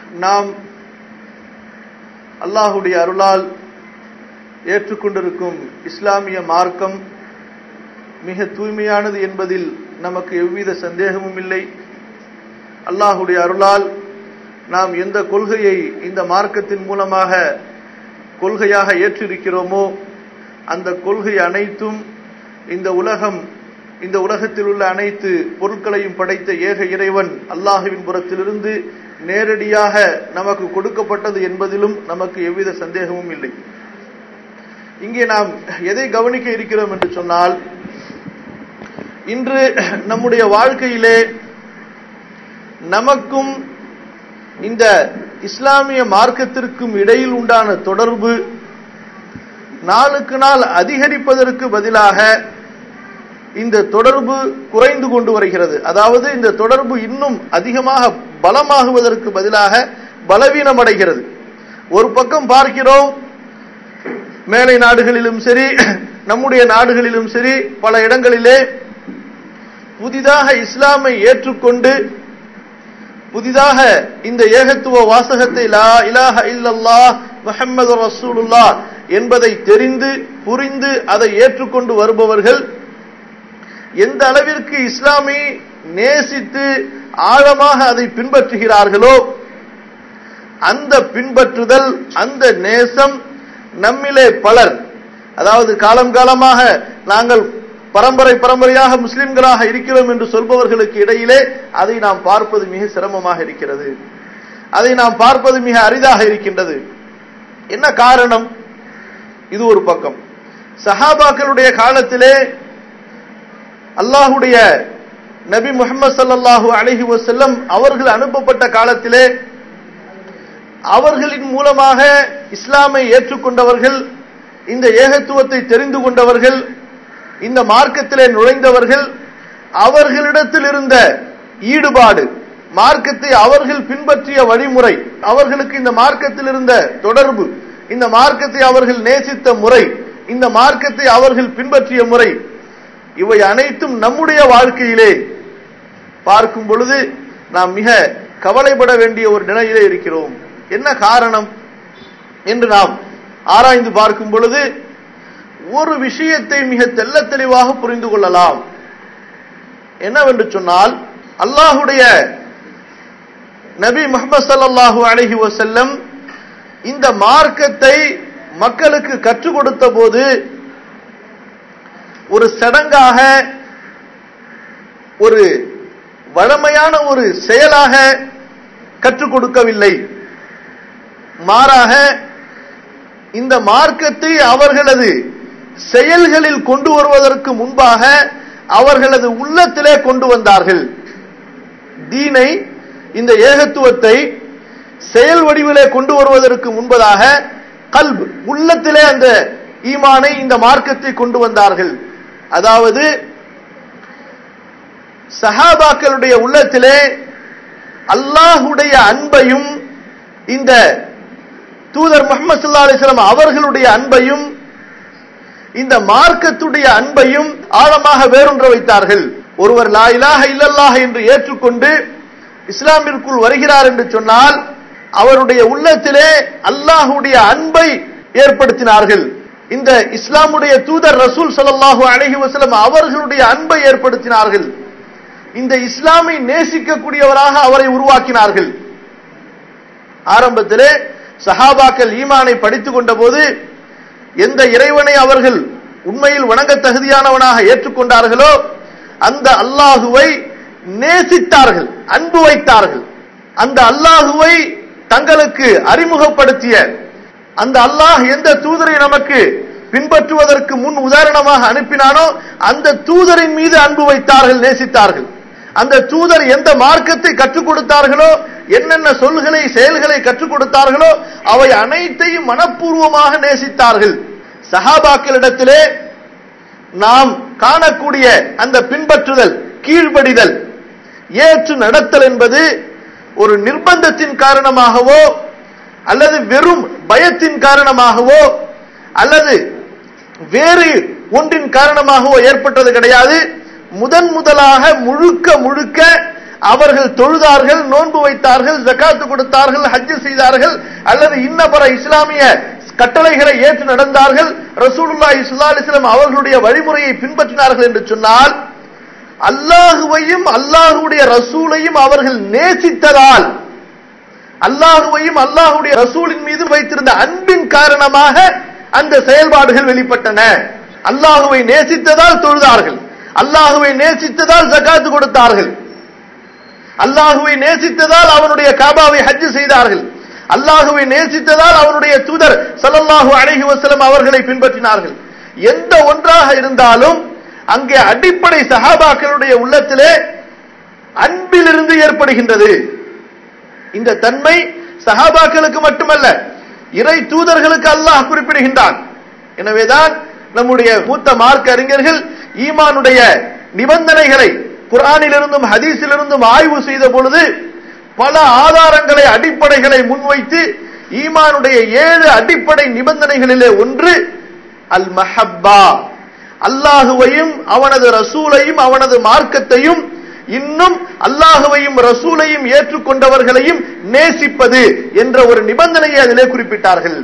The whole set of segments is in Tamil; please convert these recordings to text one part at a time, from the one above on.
நாம் அல்லாஹுடைய அருளால் ஏற்றுக்கொண்டிருக்கும் இஸ்லாமிய மார்க்கம் மிக தூய்மையானது என்பதில் நமக்கு எவ்வித சந்தேகமும் இல்லை அல்லாஹுடைய அருளால் நாம் எந்த கொள்கையை இந்த மார்க்கத்தின் மூலமாக கொள்கையாக ஏற்றிருக்கிறோமோ அந்த கொள்கை அனைத்தும் இந்த உலகம் இந்த உலகத்தில் உள்ள அனைத்து பொருட்களையும் படைத்த ஏக இறைவன் அல்லாஹுவின் புறத்திலிருந்து நேரடியாக நமக்கு கொடுக்கப்பட்டது என்பதிலும் நமக்கு எவ்வித சந்தேகமும் இல்லை இங்கே நாம் எதை கவனிக்க இருக்கிறோம் என்று சொன்னால் இன்று நம்முடைய வாழ்க்கையிலே நமக்கும் இந்த இஸ்லாமிய மார்க்கத்திற்கும் இடையில் உண்டான தொடர்பு நாளுக்கு நாள் அதிகரிப்பதற்கு பதிலாக இந்த தொடர்பு குறைந்து கொண்டு வருகிறது அதாவது இந்த தொடர்பு இன்னும் அதிகமாக பலமாகுவதற்கு பதிலாக பலவீனமடைகிறது ஒரு பக்கம் பார்க்கிறோம் மேலை நாடுகளிலும் சரி நம்முடைய நாடுகளிலும் சரி பல இடங்களிலே புதிதாக இஸ்லாமை ஏற்றுக்கொண்டு புதிதாக இந்த ஏகத்துவ வாசகத்தை லா இலாஹ இல்லல்லா முஹம்மது ரசூலுல்லா என்பதை தெரிந்து புரிந்து அதை ஏற்றுக்கொண்டு வருபவர்கள் எந்த அளவிற்கு இஸ்லாமை நேசித்து ஆழமாக அதை பின்பற்றுகிறார்களோ அந்த பின்பற்றுதல் அந்த நேசம் நம்மிலே பலர் அதாவது காலம் காலமாக நாங்கள் பரம்பரை பரம்பரையாக முஸ்லிம்களாக இருக்கிறோம் என்று சொல்பவர்களுக்கு இடையிலே அதை நாம் பார்ப்பது மிக சிரமமாக இருக்கிறது அதை நாம் பார்ப்பது மிக அரிதாக இருக்கின்றது என்ன காரணம் இது ஒரு பக்கம் சஹாபாக்களுடைய காலத்திலே அல்லாஹுடைய நபி முகமது சல்லாஹூ அலஹி வசல்லம் அவர்கள் அனுப்பப்பட்ட காலத்திலே அவர்களின் மூலமாக இஸ்லாமை ஏற்றுக்கொண்டவர்கள் இந்த ஏகத்துவத்தை தெரிந்து கொண்டவர்கள் இந்த மார்க்கத்திலே நுழைந்தவர்கள் அவர்களிடத்தில் இருந்த ஈடுபாடு மார்க்கத்தை அவர்கள் பின்பற்றிய வழிமுறை அவர்களுக்கு இந்த மார்க்கத்தில் இருந்த தொடர்பு இந்த மார்க்கத்தை அவர்கள் நேசித்த முறை இந்த மார்க்கத்தை அவர்கள் பின்பற்றிய முறை இவை அனைத்தும் நம்முடைய வாழ்க்கையிலே பார்க்கும் பொழுது நாம் மிக கவலைப்பட வேண்டிய ஒரு நிலையிலே இருக்கிறோம் என்ன காரணம் என்று நாம் ஆராய்ந்து பார்க்கும் பொழுது ஒரு விஷயத்தை மிக தெல்ல தெளிவாக புரிந்து கொள்ளலாம் என்னவென்று சொன்னால் அல்லாஹுடைய நபி முகமது சல்லாஹூ அலஹி வசல்லம் இந்த மார்க்கத்தை மக்களுக்கு கற்றுக் கொடுத்த போது ஒரு சடங்காக ஒரு வழமையான ஒரு செயலாக கற்றுக் கொடுக்கவில்லை மாறாக இந்த மார்க்கத்தை அவர்களது செயல்களில் கொண்டு வருவதற்கு முன்பாக அவர்களது உள்ளத்திலே கொண்டு வந்தார்கள் தீனை இந்த ஏகத்துவத்தை செயல் வடிவிலே கொண்டு வருவதற்கு முன்பதாக கல்ப் உள்ளத்திலே அந்த ஈமானை இந்த மார்க்கத்தை கொண்டு வந்தார்கள் அதாவது சஹாபாக்களுடைய உள்ளத்திலே அல்லாஹுடைய அன்பையும் இந்த தூதர் முகமது சல்லா அலிஸ்லாம் அவர்களுடைய அன்பையும் இந்த மார்க்கத்துடைய அன்பையும் ஆழமாக வேறொன்ற வைத்தார்கள் ஒருவர் லா இலாஹ இல்லல்லாஹ் என்று ஏற்றுக்கொண்டு இஸ்லாமிற்குள் வருகிறார் என்று சொன்னால் அவருடைய உள்ளத்திலே அல்லாஹுடைய அன்பை ஏற்படுத்தினார்கள் இந்த இஸ்லாமுடைய தூதர் ரசூல் சல்லாஹூ அலஹி வசலம் அவர்களுடைய அன்பை ஏற்படுத்தினார்கள் இந்த இஸ்லாமை நேசிக்கக்கூடியவராக அவரை உருவாக்கினார்கள் ஆரம்பத்திலே சஹாபாக்கள் ஈமானை படித்துக் கொண்ட போது எந்த இறைவனை அவர்கள் உண்மையில் வணங்க தகுதியானவனாக ஏற்றுக்கொண்டார்களோ அந்த அல்லாஹுவை நேசித்தார்கள் அன்பு வைத்தார்கள் அந்த அல்லாஹுவை தங்களுக்கு அறிமுகப்படுத்திய அந்த அல்லாஹ் எந்த தூதரை நமக்கு பின்பற்றுவதற்கு முன் உதாரணமாக அனுப்பினானோ அந்த தூதரின் மீது அன்பு வைத்தார்கள் நேசித்தார்கள் அந்த தூதர் எந்த மார்க்கத்தை கற்றுக் கொடுத்தார்களோ என்னென்ன சொல்களை செயல்களை கற்றுக் கொடுத்தார்களோ அவை அனைத்தையும் மனப்பூர்வமாக நேசித்தார்கள் சஹாபாக்களிடத்திலே நாம் காணக்கூடிய அந்த பின்பற்றுதல் கீழ்ப்படிதல் ஏற்று நடத்தல் என்பது ஒரு நிர்பந்தத்தின் காரணமாகவோ அல்லது வெறும் பயத்தின் காரணமாகவோ அல்லது வேறு ஒன்றின் காரணமாகவோ ஏற்பட்டது கிடையாது முதன் முதலாக முழுக்க முழுக்க அவர்கள் தொழுதார்கள் நோன்பு வைத்தார்கள் ஜக்காத்து கொடுத்தார்கள் ஹஜ்ஜு செய்தார்கள் அல்லது இன்ன பிற இஸ்லாமிய கட்டளைகளை ஏற்று நடந்தார்கள் ரசூலுல்லாஹி ஸல்லல்லாஹு அலைஹி வஸல்லம் அவர்களுடைய வழிமுறையை பின்பற்றினார்கள் என்று சொன்னால் அல்லாஹுவையும் அல்லாஹுடைய ரசூலையும் அவர்கள் நேசித்ததால் அல்லாஹுவையும் அல்லாஹுடைய ரசூலின் மீது வைத்திருந்த அன்பின் காரணமாக அந்த செயல்பாடுகள் வெளிப்பட்டன அல்லாஹுவை நேசித்ததால் தொழுதார்கள் அல்லாஹுவை நேசித்ததால் ஜகாத்து கொடுத்தார்கள் அல்லாஹுவை நேசித்ததால் அவனுடைய காபாவை ஹஜ் செய்தார்கள் அல்லாஹுவை நேசித்ததால் அவனுடைய தூதர் ஸல்லல்லாஹு அலைஹி வஸல்லம் அவர்களை பின்பற்றினார்கள் எந்த ஒன்றாக இருந்தாலும் அங்கே அடிப்படை சஹாபாக்களுடைய உள்ளத்திலே அன்பிலிருந்து ஏற்படுகின்றது இந்த தன்மை சஹாபாக்களுக்கு மட்டுமல்ல இறை தூதர்களுக்கு அல்லாஹ் குறிப்பிடுகின்றான் எனவேதான் நம்முடைய மூத்த மார்க்க அறிஞர்கள் ஈமானுடைய நிபந்தனைகளை குர்ஆனிலிருந்தும் ஹதீஸிலிருந்தும் ஆய்வு செய்த பொழுது பல ஆதாரங்களை அடிப்படைகளை முன்வைத்து ஈமானுடைய ஏழு அடிப்படை நிபந்தனைகளிலே ஒன்று அல் மஹப்பா அல்லாஹுவையும் அவனது ரசூலையும் அவனது மார்க்கத்தையும் இன்னும் அல்லாஹுவையும் ரசூலையும் ஏற்றுக்கொண்டவர்களையும் நேசிப்பது என்ற ஒரு நிபந்தனையை அதிலே குறிப்பிட்டார்கள்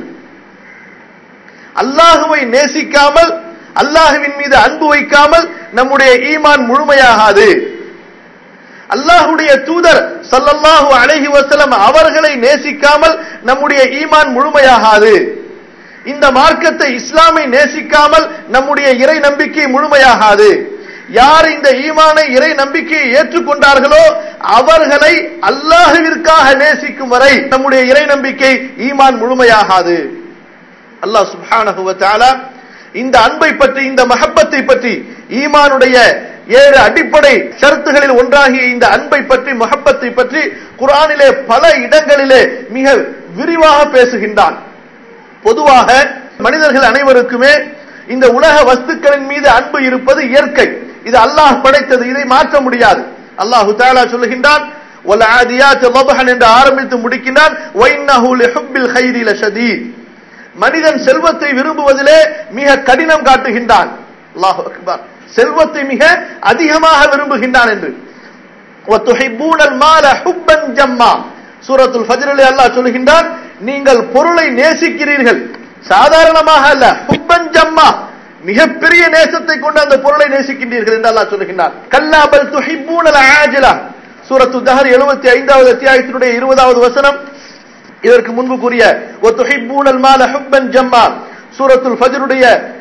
அல்லாஹுவை நேசிக்காமல் அல்லாஹுவின் மீது அன்பு வைக்காமல் நம்முடைய ஈமான் முழுமையாகாது அல்லாஹுடைய தூதர் சல்லல்லாஹு அலைஹி வஸல்லம் அவர்களை நேசிக்காமல் நம்முடைய ஈமான் முழுமையாகாது இந்த மார்க்கத்தை இஸ்லாமை நேசிக்காமல் நம்முடைய இறை நம்பிக்கை முழுமையாகாது யார் இந்த ஈமானை இறை நம்பிக்கையை ஏற்றுக்கொண்டார்களோ அவர்களை அல்லாஹுவிற்காக நேசிக்கும் வரை நம்முடைய இறை நம்பிக்கை ஈமான் முழுமையாகாது அல்லாஹ் சுப்ஹானஹு வ தஆலா இந்த அன்பை பற்றி இந்த மஹப்பத்தை பற்றி ஈமானுடைய ஏழு அடிப்படை ஷரத்துகளில் ஒன்றாகிய இந்த அன்பை பற்றி மஹப்பத்தை பற்றி குர்ஆனிலே பல இடங்களிலே மிக விரிவாக பேசுகின்றான் பொதுவாக மனிதர்கள் அனைவருக்குமே இந்த உலக வஸ்துக்களின் மீது அன்பு இருப்பது இயற்கை இது அல்லாஹ் படைத்தது இதை மாற்ற முடியாது அல்லாஹு தாலா சொல்லுகின்றான் وَالْعَادِيَاتِ ضَبْحًا என்று ஆரம்பித்து முடிக்கின்றான் وَإِنَّهُ لِحُبِّ الْخَيْرِ لَشَدِيدٌ மனிதன் செல்வத்தை விரும்புவதிலே மிக கடினம் காட்டுகின்றான் அல்லாஹ் அக்பர் செல்வத்தை மிக அதிகமாக விரும்புகின்றான் என்று وَتُحِبُّونَ الْمَالَ حُبًّا جَمًّا சூரத்துல் ஃபஜ்ரிலே அல்லாஹ் சொல்லுகின்றான் நீங்கள் பொருளை நேசிக்கிறீர்கள் சாதாரணமாக அல்ல ஹுப்பன் ஜம்மா மிகப்பெரிய நேசத்தை கொண்டு அந்த பொருளை நேசிக்கின்றீர்கள் என்று அல்லாஹ் சொல்லுகின்றான் கல்லாபல் துஹிப்பூனல் ஆஜிலா சூரத்து தஹர் 75வது அத்தியாயத்தினுடைய 20வது வசனம் இதற்கு முன்பு கூறிய ஒத்துஹிப்பூனல் மால ஹுப்பன் ஜம்மா சூரத்துல் ஃபஜ்ருடைய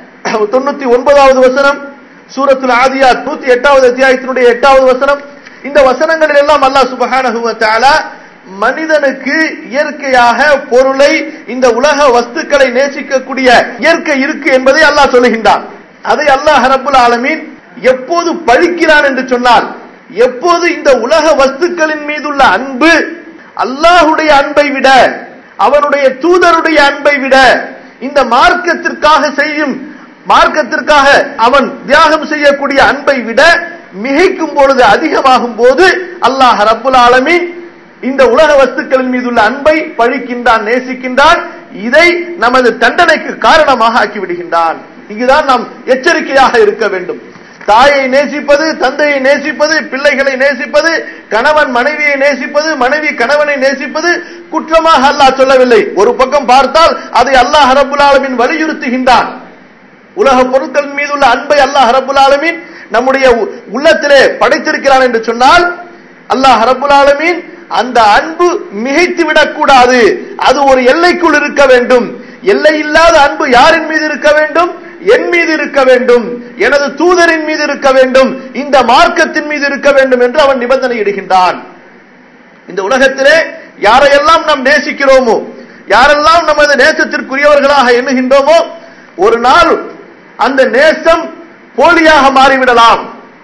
99வது வசனம் சூரத்துல் ஆதியாத் 108வது அத்தியாயத்தினுடைய 8வது வசனம் இந்த வசனங்களில் எல்லாம் அல்லாஹ் சுப்ஹானஹு வ தஆலா மனிதனுக்கு இயற்கையாக பொருளை இந்த உலக வஸ்துக்களை நேசிக்கக்கூடிய இயற்கை இருக்கு என்பதை அல்லாஹ் சொல்லுகின்றான் அதை அல்லாஹ் ரப்புல் ஆலமீன் எப்போது பழிக்கிறான் என்று சொன்னால் எப்போது இந்த உலக வஸ்துக்களின் மீதுள்ள அன்பு அல்லாஹுடைய அன்பை விட அவனுடைய தூதருடைய அன்பை விட இந்த மார்க்கத்திற்காக செய்யும் மார்க்கத்திற்காக அவன் தியாகம் செய்யக்கூடிய அன்பை விட மிகைக்கும் பொழுது அதிகமாகும் போது அல்லாஹ் ரப்புல் ஆலமீன் இந்த உலக வஸ்துக்களின் மீதுள்ள அன்பை பழிக்கின்றான் நேசிக்கின்றான் இதை நமது தண்டனைக்கு காரணமாக ஆக்கிவிடுகின்றான் இங்குதான் நாம் எச்சரிக்கையாக இருக்க வேண்டும் தாயை நேசிப்பது தந்தையை நேசிப்பது பிள்ளைகளை நேசிப்பது கணவன் மனைவியை நேசிப்பது மனைவி கணவனை நேசிப்பது குற்றமாக அல்லாஹ் சொல்லவில்லை ஒரு பக்கம் பார்த்தால் அதை அல்லாஹ் ரபுல் ஆலமின் வலியுறுத்துகின்றான் உலக பொருட்களின் மீதுள்ள அன்பை அல்லாஹ் ரபுல் ஆலமீன் நம்முடைய உள்ளத்திலே படைத்திருக்கிறான் என்று சொன்னால் அல்லாஹ் ரபுல் ஆலமீன் அந்த அன்பு மிகைத்து விடக்கூடாது அது ஒரு எல்லைக்குள் இருக்க வேண்டும் எல்லை இல்லாத அன்பு யாரின் மீது இருக்க வேண்டும் என் மீது இருக்க வேண்டும் எனது தூதரின் மீது இருக்க வேண்டும் இந்த மார்க்கத்தின் மீது இருக்க வேண்டும் என்று அவன் நிபந்தனை இடுகின்றான் இந்த உலகத்திலே யாரையெல்லாம் நாம் நேசிக்கிறோமோ யாரெல்லாம் நமது நேசத்திற்குரியவர்களாக எண்ணுகின்றோமோ ஒரு நாள் அந்த நேசம் போலியாக மாறிவிடலாம்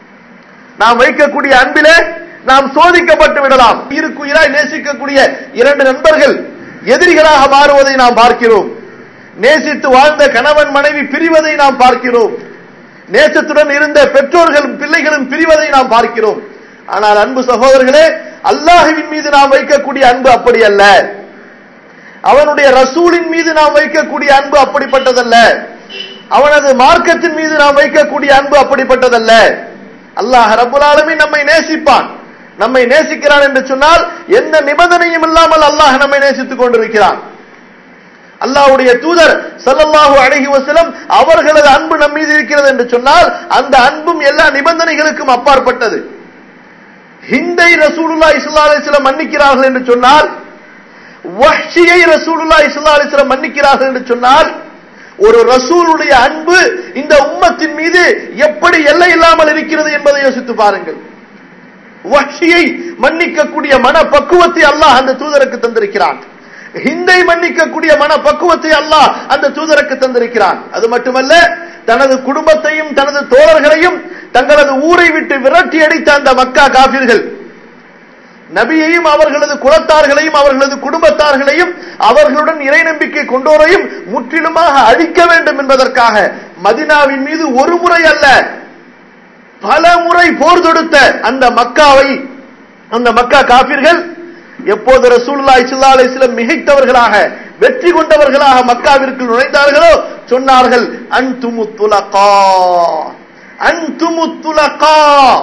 நாம் வைக்கக்கூடிய அன்பிலே நாம் சோதிக்கப்பட்டு விடலாம் உயிருக்குயிராய் நேசிக்கக்கூடிய இரண்டு நண்பர்கள் எதிரிகளாக மாறுவதை நாம் பார்க்கிறோம் நேசித்து வாழ்ந்த கணவன் மனைவி பிரிவதை நாம் பார்க்கிறோம் நேசத்துடன் இருந்த பெற்றோர்களும் பிள்ளைகளும் பிரிவதை நாம் பார்க்கிறோம் ஆனால் அன்பு சகோதரர்களே அல்லாஹுவின் மீது நாம் வைக்கக்கூடிய அன்பு அப்படி அல்ல அவனுடைய ரசூலின் மீது நாம் வைக்கக்கூடிய அன்பு அப்படிப்பட்டதல்ல அவனது மார்க்கத்தின் மீது நாம் வைக்கக்கூடிய அன்பு அப்படிப்பட்டதல்ல அல்லாஹ் ரபுல் ஆலமீன் நம்மை நேசிப்பான் நம்மை நேசிக்கிறான் என்று சொன்னால் எந்த நிபந்தனையும் இல்லாமல் அல்லாஹ் நம்மை நேசித்துக் கொண்டிருக்கிறான் அல்லாஹ்வுடைய தூதர் ஸல்லல்லாஹு அலைஹி வஸல்லம் அவர்களது அன்பு நம் மீது இருக்கிறது என்று சொன்னால் அந்த அன்பும் எல்லா நிபந்தனைகளுக்கும் அப்பாற்பட்டது ஹிந்தை ரசூலுல்லாஹி ஸல்லல்லாஹு அலைஹி வஸல்லம் மன்னிக்கிறார்கள் என்று சொன்னால் வஹ்ஷியை ரசூலுல்லாஹி ஸல்லல்லாஹு அலைஹி வஸல்லம் மன்னிக்கிறார்கள் என்று சொன்னால் ஒரு ரசூலுடைய அன்பு இந்த உம்மத்தின் மீது எப்படி எல்லை இல்லாமல் இருக்கிறது என்பதை யோசித்து பாருங்கள் வஹ்ஷியை மன்னிக்கக்கூடிய மன பக்குவத்தை அல்லாஹ் அந்த தூதருக்கு தந்திருக்கிறான் ஹிந்தை மன்னிக்கக்கூடிய மன பக்குவத்தை அல்லாஹ் அந்த தூதருக்கு தந்திருக்கிறான் அது மட்டுமல்ல தனது குடும்பத்தையும் தனது தோழர்களையும் தங்களது ஊரை விட்டு விரட்டி அடித்த அந்த மக்கா காபிர்கள் நபியையும் அவர்களது குலத்தார்களையும் அவர்களது குடும்பத்தார்களையும் அவர்களுடன் இறை நம்பிக்கை கொண்டோரையும் முற்றிலுமாக அழிக்க வேண்டும் என்பதற்காக மதினாவின் மீது ஒரு முறை அல்ல பல முறை போர் தொடுத்த அந்த மக்காவை அந்த மக்கா காபிர்கள் எப்போது ரசூலுல்லாஹி ஸல்லல்லாஹு அலைஹி வஸல்லம் மிகைத்தவர்களாக வெற்றி கொண்டவர்களாக மக்காவிற்கு நுழைந்தார்களோ சொன்னார்கள் அன்துமு துலகா அன்துமு துலகா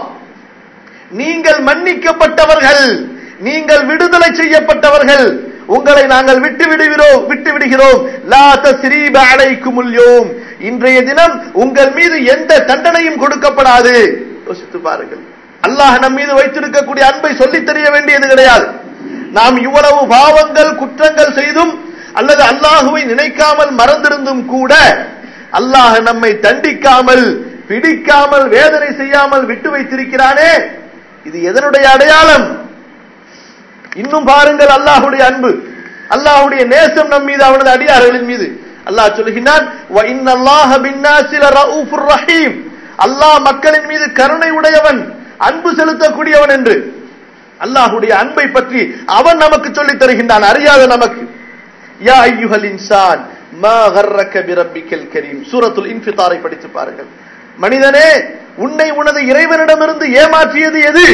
நீங்கள் மன்னிக்கப்பட்டவர்கள் நீங்கள் விடுதலை செய்யப்பட்டவர்கள் உங்களை நாங்கள் விட்டு விடுகிறோம் விட்டு விடுகிறோம் லா தஸ்ரீப அலைக்குமுல் யௌம் இன்றைய தினம் உங்கள் மீது எந்த தண்டனையும் கொடுக்கப்படாது யோசித்து பாருங்கள் அல்லாஹ் நம் மீது வைத்திருக்கக்கூடிய அன்பை சொல்லித் தெரிய வேண்டியது கிடையாது நாம் இவ்வளவு பாவங்கள் குற்றங்கள் செய்தும் அல்லது அல்லாஹுவை நினைக்காமல் மறந்திருந்தும் கூட அல்லாஹ் நம்மை தண்டிக்காமல் பிடிக்காமல் வேதனை செய்யாமல் விட்டு வைத்திருக்கிறானே இது எதனுடைய அடையாளம் இன்னும் பாருங்கள் அல்லாஹுடைய அன்பு அல்லாஹுடைய நேசம் நம் மீது அவனது அடியார்களின் மீது அல்லாஹ் சொல்லுகிறான் "வ இன்னல்லாஹ பின்னாஸி லரஊஃபுர் ரஹீம்." அல்லாஹ் மக்களின் மீது கருணை உடையவன் அன்பு செலுத்தக்கூடியவன் என்று அல்லாஹுடைய அன்பை பற்றி அவன் நமக்கு சொல்லித் தருகின்றான் அறியாத நமக்கு யா ஐயுஹல் இன்சான் மா கர்ரக பிரப்பிக்கல் கரீம் சூரத்துல் இன்ஃபிதாரை படித்து பாருங்கள் மனிதனே உன்னை உனது இறைவனிடமிருந்து ஏமாற்றியது எது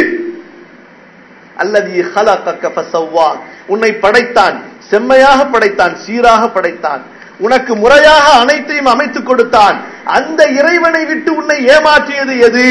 அல்லது ஹலகக்க ஃபஸவ்வா உன்னை படைத்தான் செம்மையாக படைத்தான் சீராக படைத்தான் உனக்கு முறையாக அனைத்தையும் அமைத்துக் கொடுத்தான் அந்த இறைவனை விட்டு உன்னை ஏமாற்றியது எது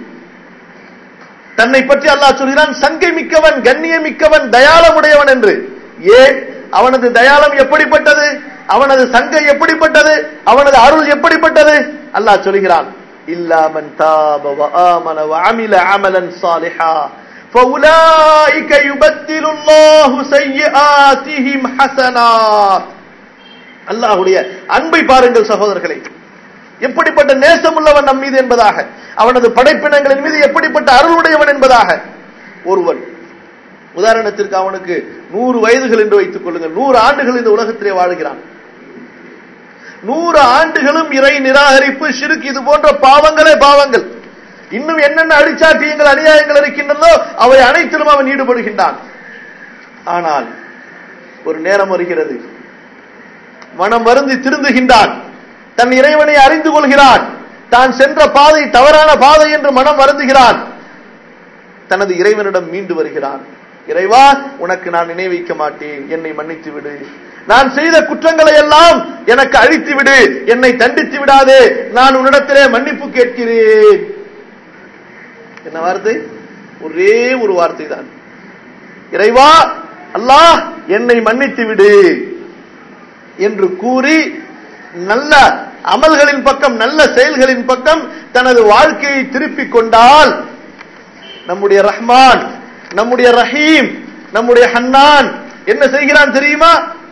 தன்னை பற்றி அல்லாஹ் சொல்கிறான் சங்கை மிக்கவன் கண்ணிய மிக்கவன் தயாளமுடையவன் என்று ஏன் அவனது தயாளம் எப்படிப்பட்டது அவனது சங்கை எப்படிப்பட்டது அவனது அருள் எப்படிப்பட்டது அல்லாஹ் சொல்கிறான் இல்லாமன் தாப வ ஆமன வ அமில அமலன் சாலிஹா فأولئك يبدل الله سيئاتهم حسنات அல்லாஹ்வுடைய அன்பை பாருங்கள் சகோதரர்களே எப்படிப்பட்ட நேசம் உள்ளவன் நம் மீது என்பதாக அவனது படைப்பினங்களின் மீது எப்படிப்பட்ட அருளுடையவன் என்பதாக ஒருவன் உதாரணத்திற்கு அவனுக்கு நூறு வயதுகள் என்று வைத்துக் கொள்ளுங்கள் நூறு ஆண்டுகள் இந்த உலகத்திலே வாழுகிறான் நூறு ஆண்டுகளும் இறை நிராகரிப்பு சிறுக்கு இது போன்ற பாவங்களே பாவங்கள் இன்னும் என்னென்ன அடிச்சாட்டியங்கள் அநியாயங்கள் இருக்கின்றதோ அவை அனைத்திலும் அவன் ஈடுபடுகின்றான் ஆனால் ஒரு நேரம் வருகிறது மனம் வருந்தி திருந்துகின்றான் தன் இறைவனை அறிந்து கொள்கிறான் தான் சென்ற பாதை தவறான பாதை என்று மனம் வருந்துகிறான் தனது இறைவனிடம் மீண்டு வருகிறான் இறைவா உனக்கு நான் நினைவைக்க மாட்டேன் என்னை மன்னித்து விடு நான் செய்த குற்றங்களை எல்லாம் எனக்கு அழித்து விடு என்னை தண்டித்து விடாதே நான் உன்னிடத்திலே மன்னிப்பு கேட்கிறேன் என்ன வார்த்தை ஒரே ஒரு வார்த்தை தான் இறைவா அல்லாஹ் என்னை மன்னித்து விடு என்று கூறி நல்ல அமல்களின் பக்கம் நல்ல செயல்களின் பக்கம் தனது வாழ்க்கையை திருப்பிக் கொண்டால் நம்முடைய ரஹ்மான் நம்முடைய ரஹீம் நம்முடைய ஹன்னான் என்ன செய்கிறான் தெரியுமா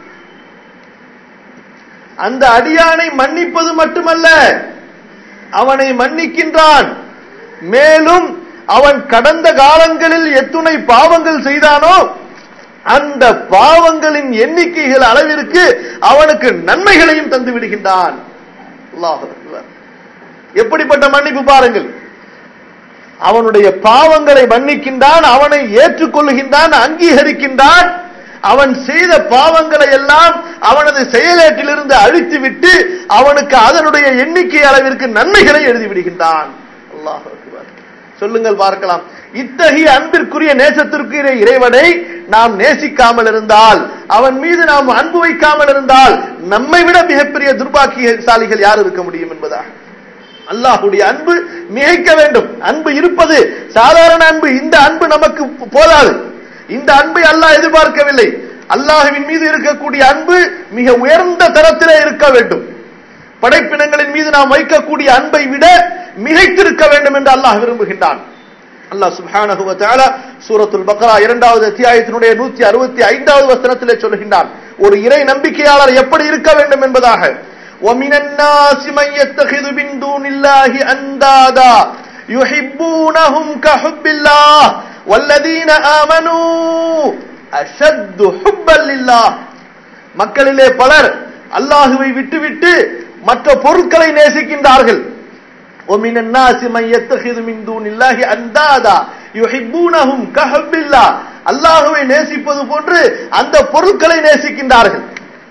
அந்த அடியானை மன்னிப்பது மட்டுமல்ல அவனை மன்னிக்கின்றான் மேலும் அவன் கடந்த காலங்களில் எத்துணை பாவங்கள் செய்தானோ அந்த பாவங்களின் எண்ணிக்கைகள் அளவிற்கு அவனுக்கு நன்மைகளையும் தந்து விடுகின்றான் அல்லாஹ் அக்பர். எப்படிப்பட்ட மன்னிப்பு பாருங்கள் அவனுடைய பாவங்களை மன்னிக்கின்றான் அவனை ஏற்றுக்கொள்கின்றான் அங்கீகரிக்கின்றான் அவன் செய்த பாவங்களை எல்லாம் அவனது செயலேட்டிலிருந்து அழித்துவிட்டு அவனுக்கு அதனுடைய எண்ணிக்கை அளவிற்கு நன்மைகளை எழுதி விடுகின்றான் அல்லாஹ் அக்பர். சொல்லுங்கள் பார்க்கலாம் இத்தகைய அன்பிற்குரிய நேசத்திற்குரிய இறைவனை நாம் நேசிக்காமல் இருந்தால் அவன் மீது நாம் அன்பு வைக்காமல் இருந்தால் நம்மை விட மிகப்பெரிய துர்பாக்கியசாலிகள் யார் இருக்க முடியும் என்பதாக அல்லாஹுடைய அன்பு மிகைக்க வேண்டும் அன்பு இருப்பது சாதாரண அன்பு இந்த அன்பு நமக்கு போதாது இந்த அன்பை அல்லாஹ் எதிர்பார்க்கவில்லை அல்லாஹுவின் மீது இருக்கக்கூடிய அன்பு மிக உயர்ந்த தரத்திலே இருக்க வேண்டும் படைப்பினங்களின் மீது நாம் வைக்கக்கூடிய அன்பை விட மிகைத்திருக்க வேண்டும் என்று அல்லாஹ் விரும்புகின்றான் அல்லாஹ் சுப்ஹானஹு வ தஆலா சூரத்துல் பக்ரா இரண்டாவது அத்தியாயத்தினுடைய 165வது வசனத்திலே சொல்கின்றான் ஒரு இறை நம்பிக்கையாளர் எப்படி இருக்க வேண்டும் என்பதாக وَمِنَ النَّاسِ مَن يَتَّخِذُ مِن دُونِ اللَّهِ أَندَادًا يُحِبُّونَهُمْ كَحُبِّ اللَّهِ وَالَّذِينَ آمَنُوا أَشَدُّ حُبًّا لِلَّهِ மக்களிலே பலர் அல்லாஹுவை விட்டுவிட்டு மற்ற பொருட்களை நேசிக்கின்றார்கள் ومن الناس من يتخذ من دون الله اندادا يحبونهم كحب الله அல்லாஹ்வை நேசிப்பது போன்று அந்த பொருட்களை நேசிக்கின்றார்கள்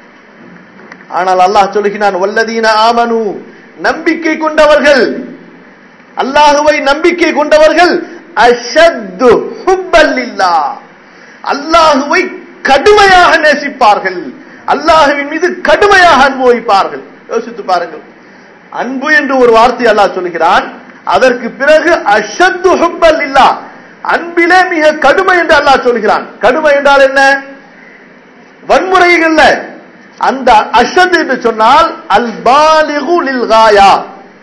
ஆனால் அல்லாஹ் சொல்கிறான் வல்லதீன ஆமனு நம்பிக்கை கொண்டவர்கள் அல்லாஹுவை நம்பிக்கை கொண்டவர்கள் அஷத்து ஹுப்பல்லில்லா அல்லாஹுவை கடுமையாக நேசிப்பார்கள் அல்லாஹுவின் மீது கடுமையாக அன்பு வைப்பார்கள் யோசித்து பாருங்கள் அன்பு என்று ஒரு வார்த்தை அல்லாஹ் சொல்கிறான் அதற்கு பிறகு அஷத்து ஹுப்பல் இல்லா அன்பிலே மிக கடுமை என்று அல்லாஹ் சொல்கிறான் கடுமை என்றால் என்ன வன்முறைகள்ல அந்த அஷத் என்று சொன்னால் அல் பாலிகு லில் காயா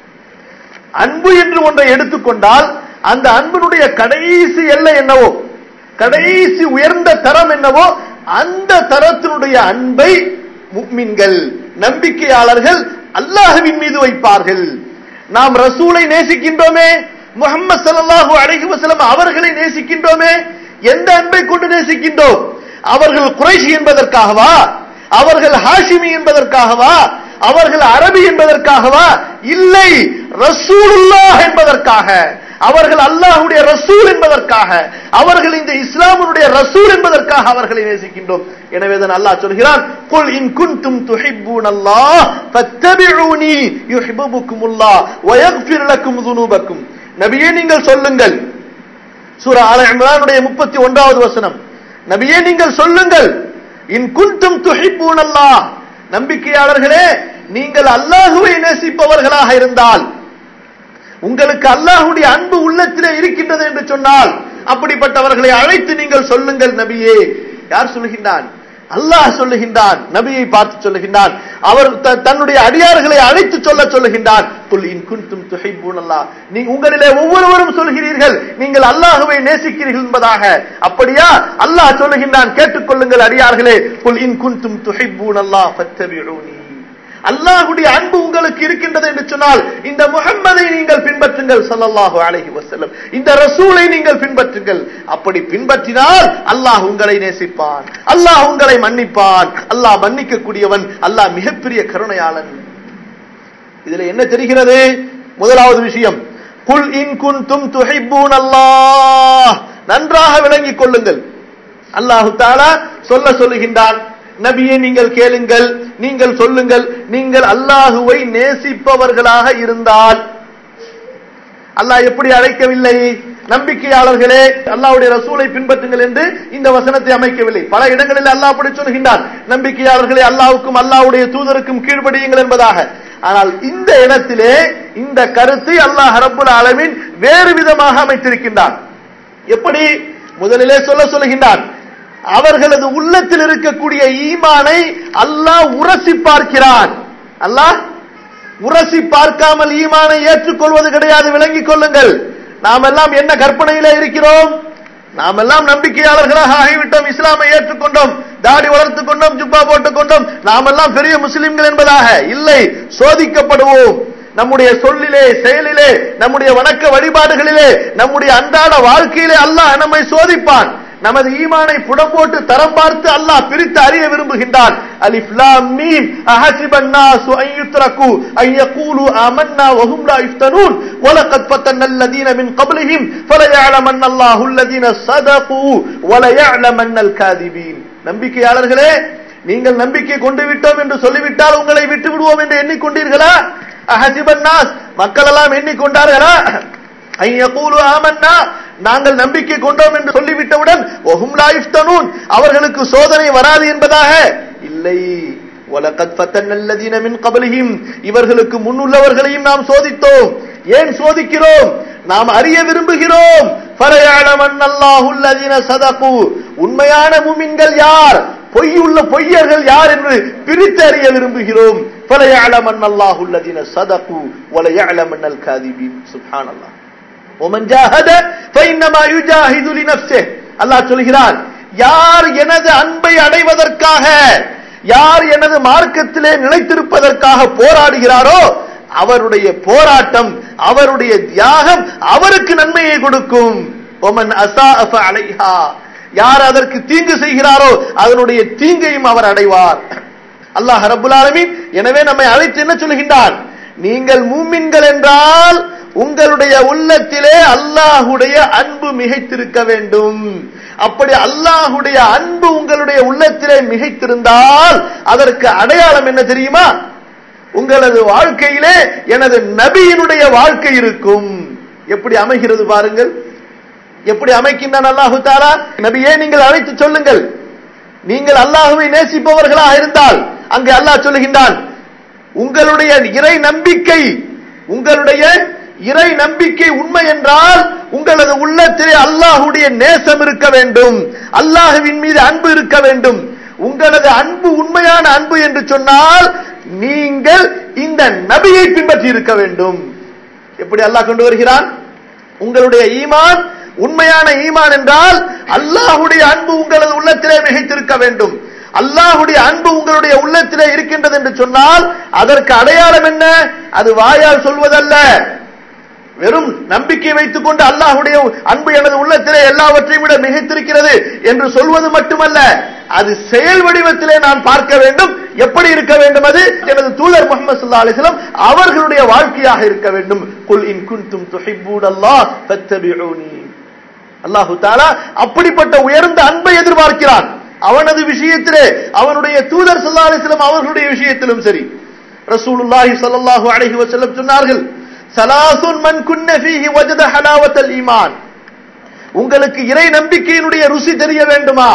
அன்பு என்று ஒன்றை எடுத்துக்கொண்டால் அந்த அன்பினுடைய கடைசி எல்லை என்னவோ கடைசி உயர்ந்த தரம் என்னவோ அந்த தரத்தினுடைய அன்பை முக்மின்கள் நம்பிக்கையாளர்கள் அல்லாஹுவின் மீது வைப்பார்கள் நாம் ரசூலை நேசிக்கின்றோமே முகமது சல்லாஹூ அலைஹி வஸல்லம் அவர்களை நேசிக்கின்றோமே எந்த அன்பை கொண்டு நேசிக்கின்றோம் அவர்கள் குறைஷி என்பதற்காகவா அவர்கள் ஹாஷிமி என்பதற்காகவா அவர்கள் அரபி என்பதற்காகவா இல்லை ரசூலுல்லாஹ் என்பதற்காக அவர்கள் அல்லாஹுடைய ரசூல் என்பதற்காக அவர்கள் இந்த இஸ்லாமுடைய ரசூல் என்பதற்காக அவர்களை நேசிக்கின்றோம் எனவே தான் அல்லாஹ் சொல்கிறான் குல் இன் குன்தும் துஹிப்பூனல்லாஹ் ஃபத்தபிஊனி யுஹிப்புக்குமுல்லாஹ் வயக்ஃபிர் லக்கும் ذுனூபக்கும் நபியே நீங்கள் சொல்லுங்கள் சூரா ஆல இம்ரானுடைய 31வது வசனம் நபியே நீங்கள் சொல்லுங்கள் இன் குன்தும் துஹிப்பூனல்லாஹ் நம்பிக்கையாளர்களே நீங்கள் அல்லாஹுவை நேசிப்பவர்களாக இருந்தால் உங்களுக்கு அல்லாஹுடைய அன்பு உள்ளத்திலே இருக்கின்றது என்று சொன்னால் அப்படிப்பட்டவர்களை அழைத்து நீங்கள் சொல்லுங்கள் நபியே யார் சொல்லுகின்றான் அல்லாஹ் சொல்லுகின்றான் நபியை பார்த்து சொல்லுகின்றான் அவர் தன்னுடைய அடியார்களை அழைத்து சொல்ல சொல்லுகின்றான் குல் இன் குன்தும் துஹிப்பூன் அல்லாஹ் நீ உங்களிலே ஒவ்வொருவரும் சொல்கிறீர்கள் நீங்கள் அல்லாஹுவை நேசிக்கிறீர்கள் என்பதாக அப்படியா அல்லாஹ் சொல்லுகின்றான் கேட்டுக்கொள்ளுங்கள் அடியார்களே குல் இன் குன்தும் துஹிப்பூன் அல்லாஹ் ஃபத்தபிஊனி அல்லாஹுடைய அன்பு உங்களுக்கு இருக்கின்றது என்று சொன்னால் இந்த முகம்மதை நீங்கள் பின்பற்றுங்கள் சல்லல்லாஹு அலைஹி வஸல்லம் இந்த ரசூலை நீங்கள் பின்பற்றுங்கள் அப்படி பின்பற்றினால் அல்லாஹ் உங்களை நேசிப்பான் அல்லாஹ் உங்களை மன்னிப்பான் அல்லாஹ் மன்னிக்க கூடியவன் அல்லாஹ் மிகப்பெரிய கருணையாளன் இதுல என்ன தெரிகிறது முதலாவது விஷயம் குல் இன் குன்தும் துஹிப்பூன் அல்லாஹ் நன்றாக விளங்கிக் கொள்ளுங்கள் அல்லாஹு தாலா சொல்ல சொல்லுகின்றான் நபியை நீங்கள் கேளுங்கள் நீங்கள் சொல்லுங்கள் நீங்கள் அல்லாஹுவை நேசிப்பவர்களாக இருந்தால் அல்லாஹ் எப்படி அழைக்கவில்லை நம்பிக்கையாளர்களே அல்லாஹ்வுடைய ரசூலை பின்பற்றுங்கள் என்று இந்த வசனத்தை அமைக்கவில்லை பல இடங்களில் அல்லாஹ் அப்படி சொல்கின்றான் நம்பிக்கையாளர்களே அல்லாஹ்வுக்கும் அல்லாஹ்வுடைய தூதருக்கும் கீழ்ப்படியுங்கள் என்பதாக ஆனால் இந்த இடத்திலே இந்த கருத்தை அல்லாஹ் ரப்புல் ஆலமீன் வேறு விதமாக அமைத்திருக்கின்றான் எப்படி முதலிலே சொல்ல சொல்லுகின்றான் அவர்களது உள்ளத்தில் இருக்கக்கூடிய ஈமானை அல்லாஹ் உரசி பார்க்கிறான் அல்லாஹ் உரசி பார்க்காமல் ஈமானை ஏற்றுக்கொள்வது கிடையாது விளங்கிக் கொள்ளுங்கள் நாம் எல்லாம் என்ன கற்பனையில இருக்கிறோம் நாம் எல்லாம் நம்பிக்கையாளர்களாக ஆகிவிட்டோம் இஸ்லாமை ஏற்றுக்கொண்டோம் தாடி வளர்த்துக் கொண்டோம் ஜுப்பா போட்டுக் கொண்டோம் நாம் எல்லாம் பெரிய முஸ்லிம்கள் என்பதாக இல்லை சோதிக்கப்படுவோம் நம்முடைய சொல்லிலே செயலிலே நம்முடைய வணக்க வழிபாடுகளிலே நம்முடைய அன்றாட வாழ்க்கையிலே அல்லாஹ் நம்மை சோதிப்பான் நமது ஈமானை புடம் போட்டு தரம் பார்த்து அல்லாஹ் பிரித்து அறிய விரும்புகின்றான் அலிஃப் லாம் மீம் அஹசிபன் நாசு அன் யுத்ரகு அன் யகூலு ஆமன்னா வஹும் லா யுஃப்தனூன் வலகத் ஃபத்தன்ன அல்லதீன மின் قبلهم فليعلمن الله الذين صدقوا وليعلمن الكاذبين நம்பிக்கையாளர்களே நீங்கள் நம்பிக்கை கொண்டு விட்டோம் என்று சொல்லிவிட்டால் உங்களை விட்டு விடுவோம் என்று எண்ணிக்கொண்டீர்களா அஹசிபன் நாஸ் மக்கள் எல்லாம் எண்ணிக்கொண்டார்களா ஆமன்னா நாங்கள் நம்பிக்கை கொண்டோம் என்று சொல்லிவிட்டவுடன் ஒஹும் லாயிஃப்தனூன் அவர்களுக்கு சோதனை வராது என்பதாக இல்லை வலகத் ஃபத்தன்ன அல்லதீன மின் கபலிஹிம் இவர்களுக்கு முன்னுள்ளவர்களையும் நாம் சோதித்தோம் ஏன் சோதிக்கிறோம் நாம் அறிய விரும்புகிறோம் ஃபரயஅலமன் அல்லாஹுல்லதீன சதகு உண்மையான மூமின்கள் யார் பொய்யுள்ள பொய்யர்கள் யார் என்று பிரித்து அறிய விரும்புகிறோம் ஃபரயஅலமன் அல்லாஹுல்லதீன சதகு வலயஅலமன் காதிபீன் சுப்ஹானல்லாஹ் ومن جاهد فإنما يجاهد لنفسه அல்லாஹ் சொல்கிறான் யார் எனது அன்பை அடைவதற்காக யார் எனது மார்க்கத்திலே நிலைத்திருப்பதற்காக போராடுகிறாரோ அவருடைய போராட்டம் அவருடைய தியாகம் அவருக்கு நன்மையை கொடுக்கும் ஒமன் அசா அலைஹா யார் அதற்கு தீங்கு செய்கிறாரோ அதனுடைய தீங்கையும் அவர் அடைவார் அல்லாஹ் ரபுல் ஆலமீன் எனவே நம்மை அழைத்து என்ன சொல்கின்றான் நீங்கள் மூமின்கள் என்றால் உங்களுடைய உள்ளத்திலே அல்லாஹுடைய அன்பு மிகைத்திருக்க வேண்டும் அப்படி அல்லாஹுடைய அன்பு உங்களுடைய உள்ளத்திலே மிகைத்திருந்தால் அதற்கு அடையாளம் என்ன தெரியுமா உங்களது வாழ்க்கையிலே எனது நபியினுடைய வாழ்க்கை இருக்கும் எப்படி அமைகிறது பாருங்கள் எப்படி அமைக்கின்றான் அல்லாஹு தாரா நபியே நீங்கள் அழைத்து சொல்லுங்கள் நீங்கள் அல்லாஹுவை நேசிப்பவர்களாக இருந்தால் அங்கே அல்லாஹ் சொல்லுகின்றான் உங்களுடைய இறை நம்பிக்கை உங்களுடைய இறை நம்பிக்கை உண்மை என்றால் உங்களது உள்ளத்திலே அல்லாஹுடைய நேசம் இருக்க வேண்டும் அல்லாஹுவின் மீது அன்பு இருக்க வேண்டும் உங்களது அன்பு உண்மையான அன்பு என்று சொன்னால் நீங்கள் இந்த நபியை பின்பற்றி இருக்க வேண்டும் எப்படி அல்லாஹ் கொண்டு வருகிறான் உங்களுடைய ஈமான் உண்மையான ஈமான் என்றால் அல்லாஹுடைய அன்பு உங்களது உள்ளத்திலே மிகைத்திருக்க வேண்டும் அல்லாஹுடைய அன்பு உங்களுடைய உள்ளத்திலே இருக்கின்றது என்று சொன்னால் அதற்கு அடையாளம் என்ன அது வாயால் சொல்வதல்ல வெறும் நம்பிக்கை வைத்துக் கொண்டு அல்லாஹுடைய அன்பு எனது உள்ளத்திலே எல்லாவற்றையும் விட மிகைத்திருக்கிறது என்று சொல்வது மட்டுமல்ல அது செயல் வடிவத்திலே நான் பார்க்க வேண்டும் எப்படி இருக்க வேண்டும் அது எனது தூதர் முகமது சல்லா அலிஸ்லாம் அவர்களுடைய வாழ்க்கையாக இருக்க வேண்டும் குல் இன் குன்தும் துஹிப்பூன் அல்லாஹ் ஃபத்தபிஊனி அல்லாஹு தாலா அப்படிப்பட்ட உயர்ந்த அன்பை எதிர்பார்க்கிறான் அவனது விஷயத்திலே அவனுடைய தூதர் சல்லா அலிஸ்லாம் அவர்களுடைய விஷயத்திலும் சரி ரசூலுல்லாஹி ஸல்லல்லாஹு அலைஹி வஸல்லம் சொன்னார்கள் சலாசுன் மன் குன்ன ஃபீஹி வஜத ஹலாவத்தல் ஈமான் உங்களுக்கு இறை நம்பிக்கையினுடைய ருசி தெரிய வேண்டுமா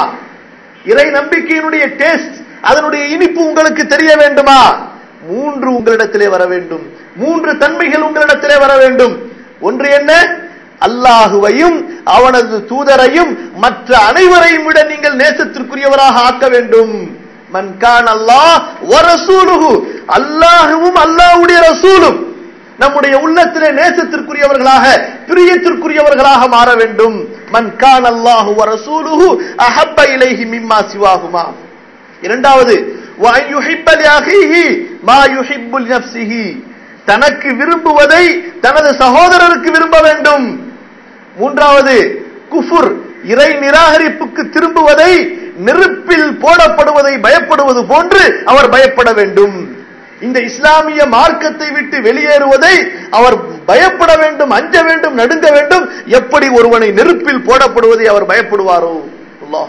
இறை நம்பிக்கையினுடைய டேஸ்ட் அதனுடைய இனிப்பு உங்களுக்கு தெரிய வேண்டுமா மூன்று உங்களிடத்திலே வர வேண்டும் மூன்று தன்மைகள் உங்களிடத்திலே வர வேண்டும் ஒன்று என்ன அல்லாஹுவையும் அவனது தூதரையும் மற்ற அனைவரையும் விட நீங்கள் நேசத்திற்குரியவராக ஆக்க வேண்டும் மன்கான் அல்லாஹ் வரசூலுகு அல்லாஹுவும் அல்லாஹ்வுடைய ரசூலும் நம்முடைய உள்ளத்திலே நேசத்திற்குரியவர்களாக பிரியத்திற்குரியவர்களாக மாற வேண்டும் மன் கான் அல்லாஹு வரசூலுஹு அஹப்ப இலைஹி மிம்மா சிவாகுமா இரண்டாவது வஅன் யுஹிப்ப லிஅஹீஹி மா யுஹிப்பு லினஃப்ஸிஹி தனக்கு விரும்புவதை தனது சகோதரருக்கு விரும்ப வேண்டும் மூன்றாவது குஃபுர் இறை நிராகரிப்புக்கு திரும்புவதை நெருப்பில் போடப்படுவதை பயப்படுவது போன்று அவர் பயப்பட வேண்டும் இந்த இஸ்லாமிய மார்க்கத்தை விட்டு வெளியேறுவதை அவர் பயப்பட வேண்டும் அஞ்ச வேண்டும் நடுங்க வேண்டும் எப்படி ஒருவனை நெருப்பில் போடப்படுவதை அவர் பயப்படுவாரோ அல்லாஹ்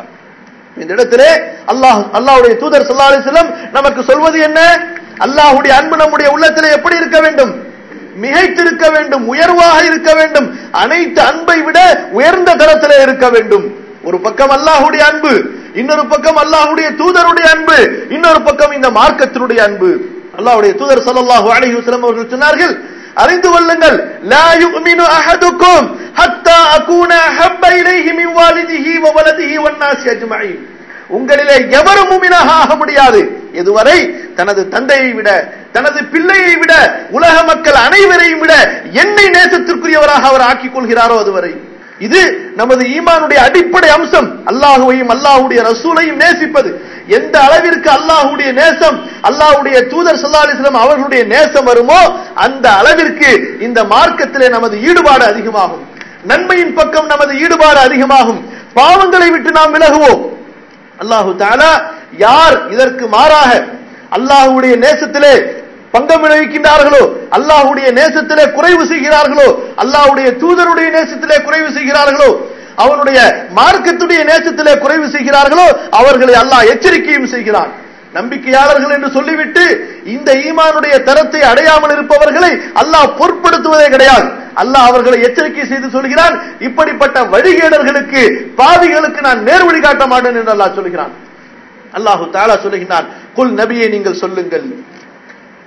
இந்த இடத்திலே அல்லாஹ் அல்லாஹ்வுடைய தூதர் ஸல்லல்லாஹு அலைஹி வஸல்லம் நமக்கு சொல்வது என்ன அல்லாஹ்வுடைய அன்பு நம்முடைய உள்ளத்திலே எப்படி இருக்க வேண்டும் மிகைத்திருக்க வேண்டும் உயர்வாக இருக்க வேண்டும் அனைத்து அன்பை விட உயர்ந்த தரத்திலே இருக்க வேண்டும் ஒரு பக்கம் அல்லாஹுடைய அன்பு இன்னொரு பக்கம் அல்லாஹுடைய தூதருடைய அன்பு இன்னொரு பக்கம் இந்த மார்க்கத்தினுடைய அன்பு அல்லாஹ்வுடைய தூதர் ஸல்லல்லாஹு அலைஹி வஸல்லம் அவர்கள் சொன்னார்கள் அறிந்து கொள்ளுங்கள் லா யுமினு அஹதுக்கும் ஹத்தா அகூன அஹப்ப இலைஹி மின் வாலிதிஹி வ வலதிஹி வன் நாஸி அஜ்மஈன் உங்களிலே எவரும் மூமினாக ஆக முடியாது எதுவரை தனது தந்தையை விட தனது பிள்ளையை விட உலக மக்கள் அனைவரையும் விட என்னை நேசத்திற்குரியவராக அவர் ஆக்கிக் கொள்கிறாரோ அதுவரை இது நமது ஈமானுடைய அடிப்படை அம்சம் அல்லாஹுவையும் அல்லாஹுடைய ரசூலையும் நேசிப்பது எந்த அளவிற்கு அல்லாஹுடைய நேசம் அல்லாஹுடைய தூதர் சல்லா அலிஸ்லாம் அவர்களுடைய நேசம் வருமோ அந்த அளவிற்கு இந்த மார்க்கத்திலே நமது ஈடுபாடு அதிகமாகும் நன்மையின் பக்கம் நமது ஈடுபாடு அதிகமாகும் பாவங்களை விட்டு நாம் விலகுவோம் அல்லாஹு தாலா யார் இதற்கு மாறாக அல்லாஹுடைய நேசத்திலே பங்கம் விளைவிக்கின்றார்களோ அல்லாஹுடைய நேசத்திலே குறைவு செய்கிறார்களோ அல்லாஹுடைய தூதருடைய நேசத்திலே குறைவு செய்கிறார்களோ அவனுடைய மார்க்கத்துடைய நேசத்திலே குறைவு செய்கிறார்களோ அவர்களை அல்லாஹ் எச்சரிக்கையும் செய்கிறான் நம்பிக்கையாளர்கள் என்று சொல்லிவிட்டு இந்த ஈமானுடைய தரத்தை அடையாமல் இருப்பவர்களை அல்லாஹ் பொருட்படுத்துவதே கிடையாது அல்லாஹ் அவர்களை எச்சரிக்கை செய்து சொல்கிறான் இப்படிப்பட்ட வழிகேடர்களுக்கு பாவிகளுக்கு நான் நேர் வழி காட்ட மாட்டேன் என்று அல்லாஹ் சொல்கிறான் அல்லாஹு தாலா சொல்லுகிறான் குல் நபியை நீங்கள் சொல்லுங்கள்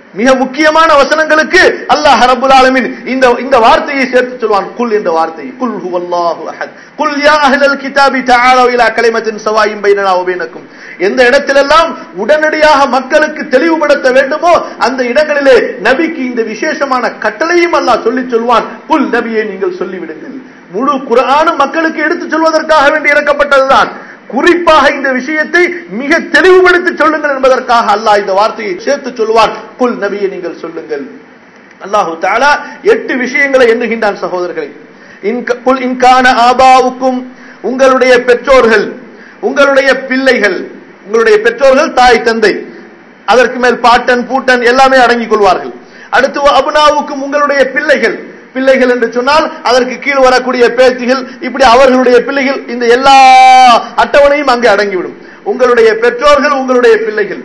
மிக முக்கியமான வசனங்களுக்கு அல்லாஹ் ரப்புல் ஆலமீன் இந்த இந்த வார்த்தையை சேர்த்து சொல்வான் குல் என்ற வார்த்தை குல் ஹுவல்லாஹு அஹத் குல் யா அஹ்லல் கிதாபி தஆலு இலா கலிமத்தின் சவாயின் பைனனா வ பைனக்கும் எந்த இடத்திலெல்லாம் உடனடியாக மக்களுக்கு தெளிவுபடுத்த வேண்டுமோ அந்த இடங்களிலே நபிக்கு இந்த விசேஷமான கட்டளையும் அல்லாஹ் சொல்லி சொல்வான் குல் நபியை நீங்கள் சொல்லிவிடுங்கள் முழு குர்ஆனும் மக்களுக்கு எடுத்துச் சொல்வதற்காக வேண்டி இறக்கப்பட்டதுதான் குறிப்பாக இந்த விஷயத்தை மிக தெளிவுபடுத்தி சொல்லுங்கள் என்பதற்காக அல்லாஹ் இந்த வார்த்தையை சேர்த்து சொல்வான் குல் நபியை நீங்கள் சொல்லுங்கள் அல்லாஹு தாலா எட்டு விஷயங்களை எண்ணுகின்றான் சகோதரர்களை இன்க- குல் இன்கான ஆபாவுக்கும் உங்களுடைய பெற்றோர்கள் உங்களுடைய பிள்ளைகள் உங்களுடைய பெற்றோர்கள் தாய் தந்தை அதற்கு மேல் பாட்டன் பூட்டன் எல்லாமே அடங்கிக் கொள்வார்கள் அடுத்து அபுனாவுக்கும் உங்களுடைய பிள்ளைகள் பிள்ளைகள் என்று சொன்னால் அதற்கு கீழ் வரக்கூடிய பேத்திகள் இப்படி அவர்களுடைய பிள்ளைகள் இந்த எல்லா அட்டவணையும் அங்கே அடங்கிவிடும் உங்களுடைய பெற்றோர்கள் உங்களுடைய பிள்ளைகள்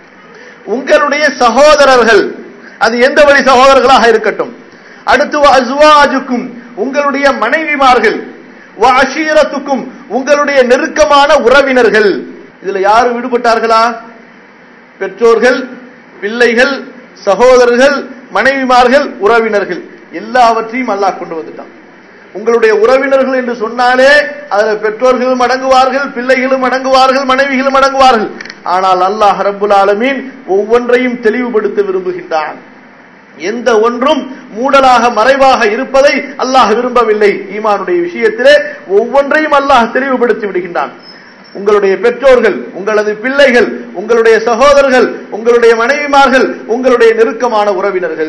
உங்களுடைய சகோதரர்கள் அது எந்த வழி சகோதரர்களாக இருக்கட்டும் அடுத்து அஸ்வாஜுக்கும் உங்களுடைய மனைவிமார்கள் வ அஷீரத்துக்கும் உங்களுடைய நெருக்கமான உறவினர்கள் இதுல யாரு விடுபட்டார்களா பெற்றோர்கள் பிள்ளைகள் சகோதரர்கள் மனைவிமார்கள் உறவினர்கள் எல்லாவற்றையும் அல்லாஹ் கொண்டு வந்துட்டான் உங்களுடைய உறவினர்கள் என்று சொன்னாலே அதுல பெற்றோர்களும் அடங்குவார்கள் பிள்ளைகளும் அடங்குவார்கள் மனைவிகளும் அடங்குவார்கள் ஆனால் அல்லாஹ் ரப்புல் ஆலமீன் ஒவ்வொன்றையும் தெளிவுபடுத்த விரும்புகின்றான் எந்த ஒன்றும் மூடலாக மறைவாக இருப்பதை அல்லாஹ் விரும்பவில்லை ஈமானுடைய விஷயத்திலே ஒவ்வொன்றையும் அல்லாஹ் தெளிவுபடுத்தி விடுகின்றான் உங்களுடைய பெற்றோர்கள் உங்களது பிள்ளைகள் உங்களுடைய சகோதரர்கள் உங்களுடைய மனைவிமார்கள் உங்களுடைய நெருக்கமான உறவினர்கள்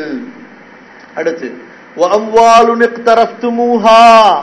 அடுத்து وَأَمْوَالٌ اقْتَرَفْتُمُوهَا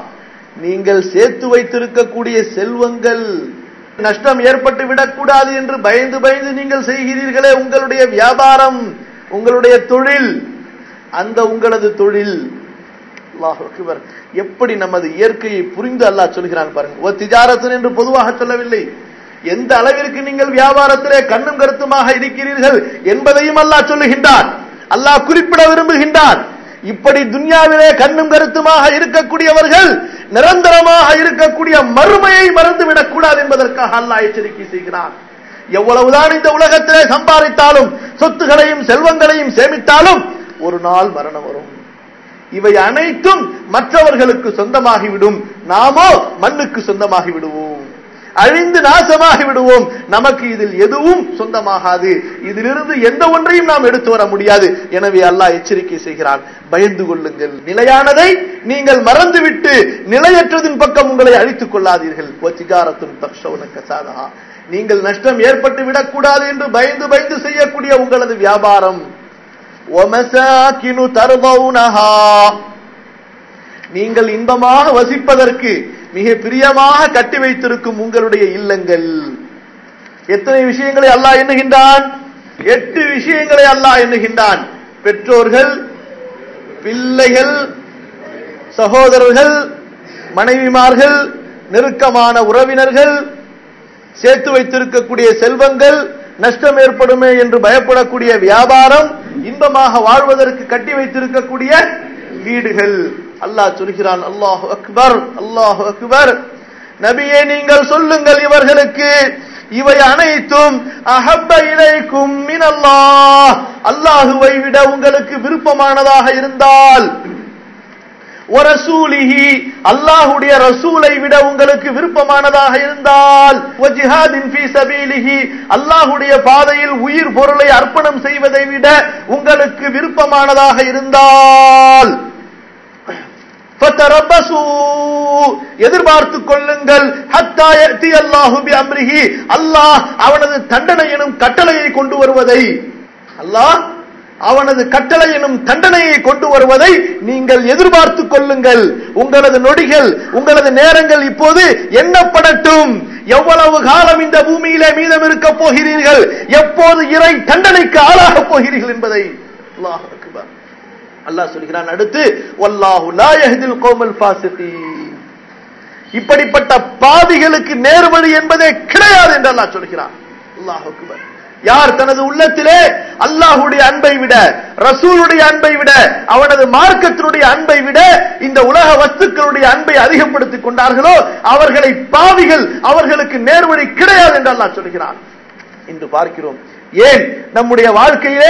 நீங்கள் சேர்த்து வைத்திருக்கக்கூடிய செல்வங்கள் நஷ்டம் ஏற்பட்டு விடக்கூடாது என்று பயந்து பயந்து நீங்கள் செய்கிறீர்களே உங்களுடைய வியாபாரம் உங்களுடைய தொழில் அந்த உங்களது தொழில் அல்லாஹ் அக்பர் எப்படி நமது இயற்கையை புரிந்து அல்லாஹ் சொல்கிறான் பாருங்க ஒரு திஜாரத்தன் என்று பொதுவாக சொல்லவில்லை எந்த அளவிற்கு நீங்கள் வியாபாரத்திலே கண்ணும் கருத்துமாக இருக்கிறீர்கள் என்பதையும் அல்லாஹ் சொல்லுகின்றான் அல்லாஹ் குறிப்பிட விரும்புகின்றான் இப்படி துன்யாவிலே கண்ணும் கருத்துமாக இருக்கக்கூடியவர்கள் நிரந்தரமாக இருக்கக்கூடிய மறுமையை மறந்துவிடக் கூடாது என்பதற்காக அல்லாஹ் எச்சரிக்கை செய்கிறான் எவ்வளவுதான் இந்த உலகத்திலே சம்பாதித்தாலும் சொத்துகளையும் செல்வங்களையும் சேமித்தாலும் ஒரு நாள் மரணம் வரும் இவை அனைத்தும் மற்றவர்களுக்கு சொந்தமாகிவிடும் நாமோ மண்ணுக்கு சொந்தமாகி விடுவோம் அழிந்து நாசமாகி விடுவோம் நமக்கு இதில் எதுவும் சொந்தமாகாது இதிலிருந்து எந்த ஒன்றையும் நாம் எடுத்து வர முடியாது எனவே அல்லாஹ் எச்சரிக்கை செய்கிறான் பயந்து கொள்ளுங்கள் நிலையானதை நீங்கள் மறந்துவிட்டு நிலையற்றதின் பக்கம் உங்களை அழித்துக் கொள்ளாதீர்கள் ஒச்சிகாரத்தும் தக்ஷவுனக்க சாதா நீங்கள் நஷ்டம் ஏற்பட்டு விடக்கூடாது என்று பயந்து பயந்து செய்யக்கூடிய உங்களது வியாபாரம் ஒமசாக்கினு தருபவுனஹா நீங்கள் இன்பமாக வசிப்பதற்கு மிக பிரியமாக கட்டி வைத்திருக்கும் உங்களுடைய இல்லங்கள் எத்தனை விஷயங்களை அல்லாஹ் எண்ணுகின்றான் எட்டு விஷயங்களை அல்லாஹ் எண்ணுகின்றான் பெற்றோர்கள் பிள்ளைகள் சகோதரர்கள் மனைவிமார்கள் நெருக்கமான உறவினர்கள் சேர்த்து வைத்திருக்கக்கூடிய செல்வங்கள் நஷ்டம் ஏற்படுமே என்று பயப்படக்கூடிய வியாபாரம் இன்பமாக வாழ்வதற்கு கட்டி வைத்திருக்கக்கூடிய வீடுகள் அல்லாஹ் சொல்கிறான் அல்லாஹு அக்பர் அல்லாஹு அக்பர் நபியே நீங்கள் சொல்லுங்கள் இவர்களுக்கு இவை அனைத்தும் அஹப்ப இலைக்கும் மினல்லாஹ் அல்லாஹுவை விட உங்களுக்கு விருப்பமானதாக இருந்தால் ஒரசூலிஹி அல்லாஹுடைய ரசூலை விட உங்களுக்கு விருப்பமானதாக இருந்தால் வஜிஹாதின் ஃபீ சபீலிஹி அல்லாஹுடைய பாதையில் உயிர் பொருளை அர்ப்பணம் செய்வதை விட உங்களுக்கு விருப்பமானதாக இருந்தால் எதிர்பார்த்துக் கொள்ளுங்கள் ஹத்தா யத்தி அல்லாஹு பி அம்ரிஹி அல்லாஹ் அவனது தண்டனை எனும் கட்டளையை கொண்டு வருவதை அல்லாஹ் அவனது கட்டளை எனும் தண்டனையை கொண்டு வருவதை நீங்கள் எதிர்பார்த்துக் கொள்ளுங்கள் உங்களது நொடிகள் உங்களது நேரங்கள் இப்போது எண்ணப்படட்டும் எவ்வளவு காலம் இந்த பூமியிலே மீதம் இருக்க போகிறீர்கள் எப்போது இறை தண்டனைக்கு ஆளாக போகிறீர்கள் என்பதை அல்லாஹ் அக்பர் அல்லாஹ் சொல்கிறான் அடுத்து வல்லாஹு லா யஹ்தில் கௌமல் ஃபாசிகீன் இப்படிப்பட்ட பாவிகளுக்கு நேர்வழி என்பதே கிடையாது என்று அல்லாஹ் சொல்கிறான் அல்லாஹ் அக்பர் யார் தனது உள்ளத்திலே அல்லாஹுடைய அன்பை விட ரசூலுடைய அன்பை விட அவனது மார்க்கத்தினுடைய அன்பை விட இந்த உலக வஸ்துக்களுடைய அன்பை அதிகப்படுத்திக் கொண்டார்களோ அவர்களை பாவிகள் அவர்களுக்கு நேர்வழி கிடையாது என்று அல்லாஹ் சொல்கிறான் இன்று பார்க்கிறோம் ஏன் நம்முடைய வாழ்க்கையிலே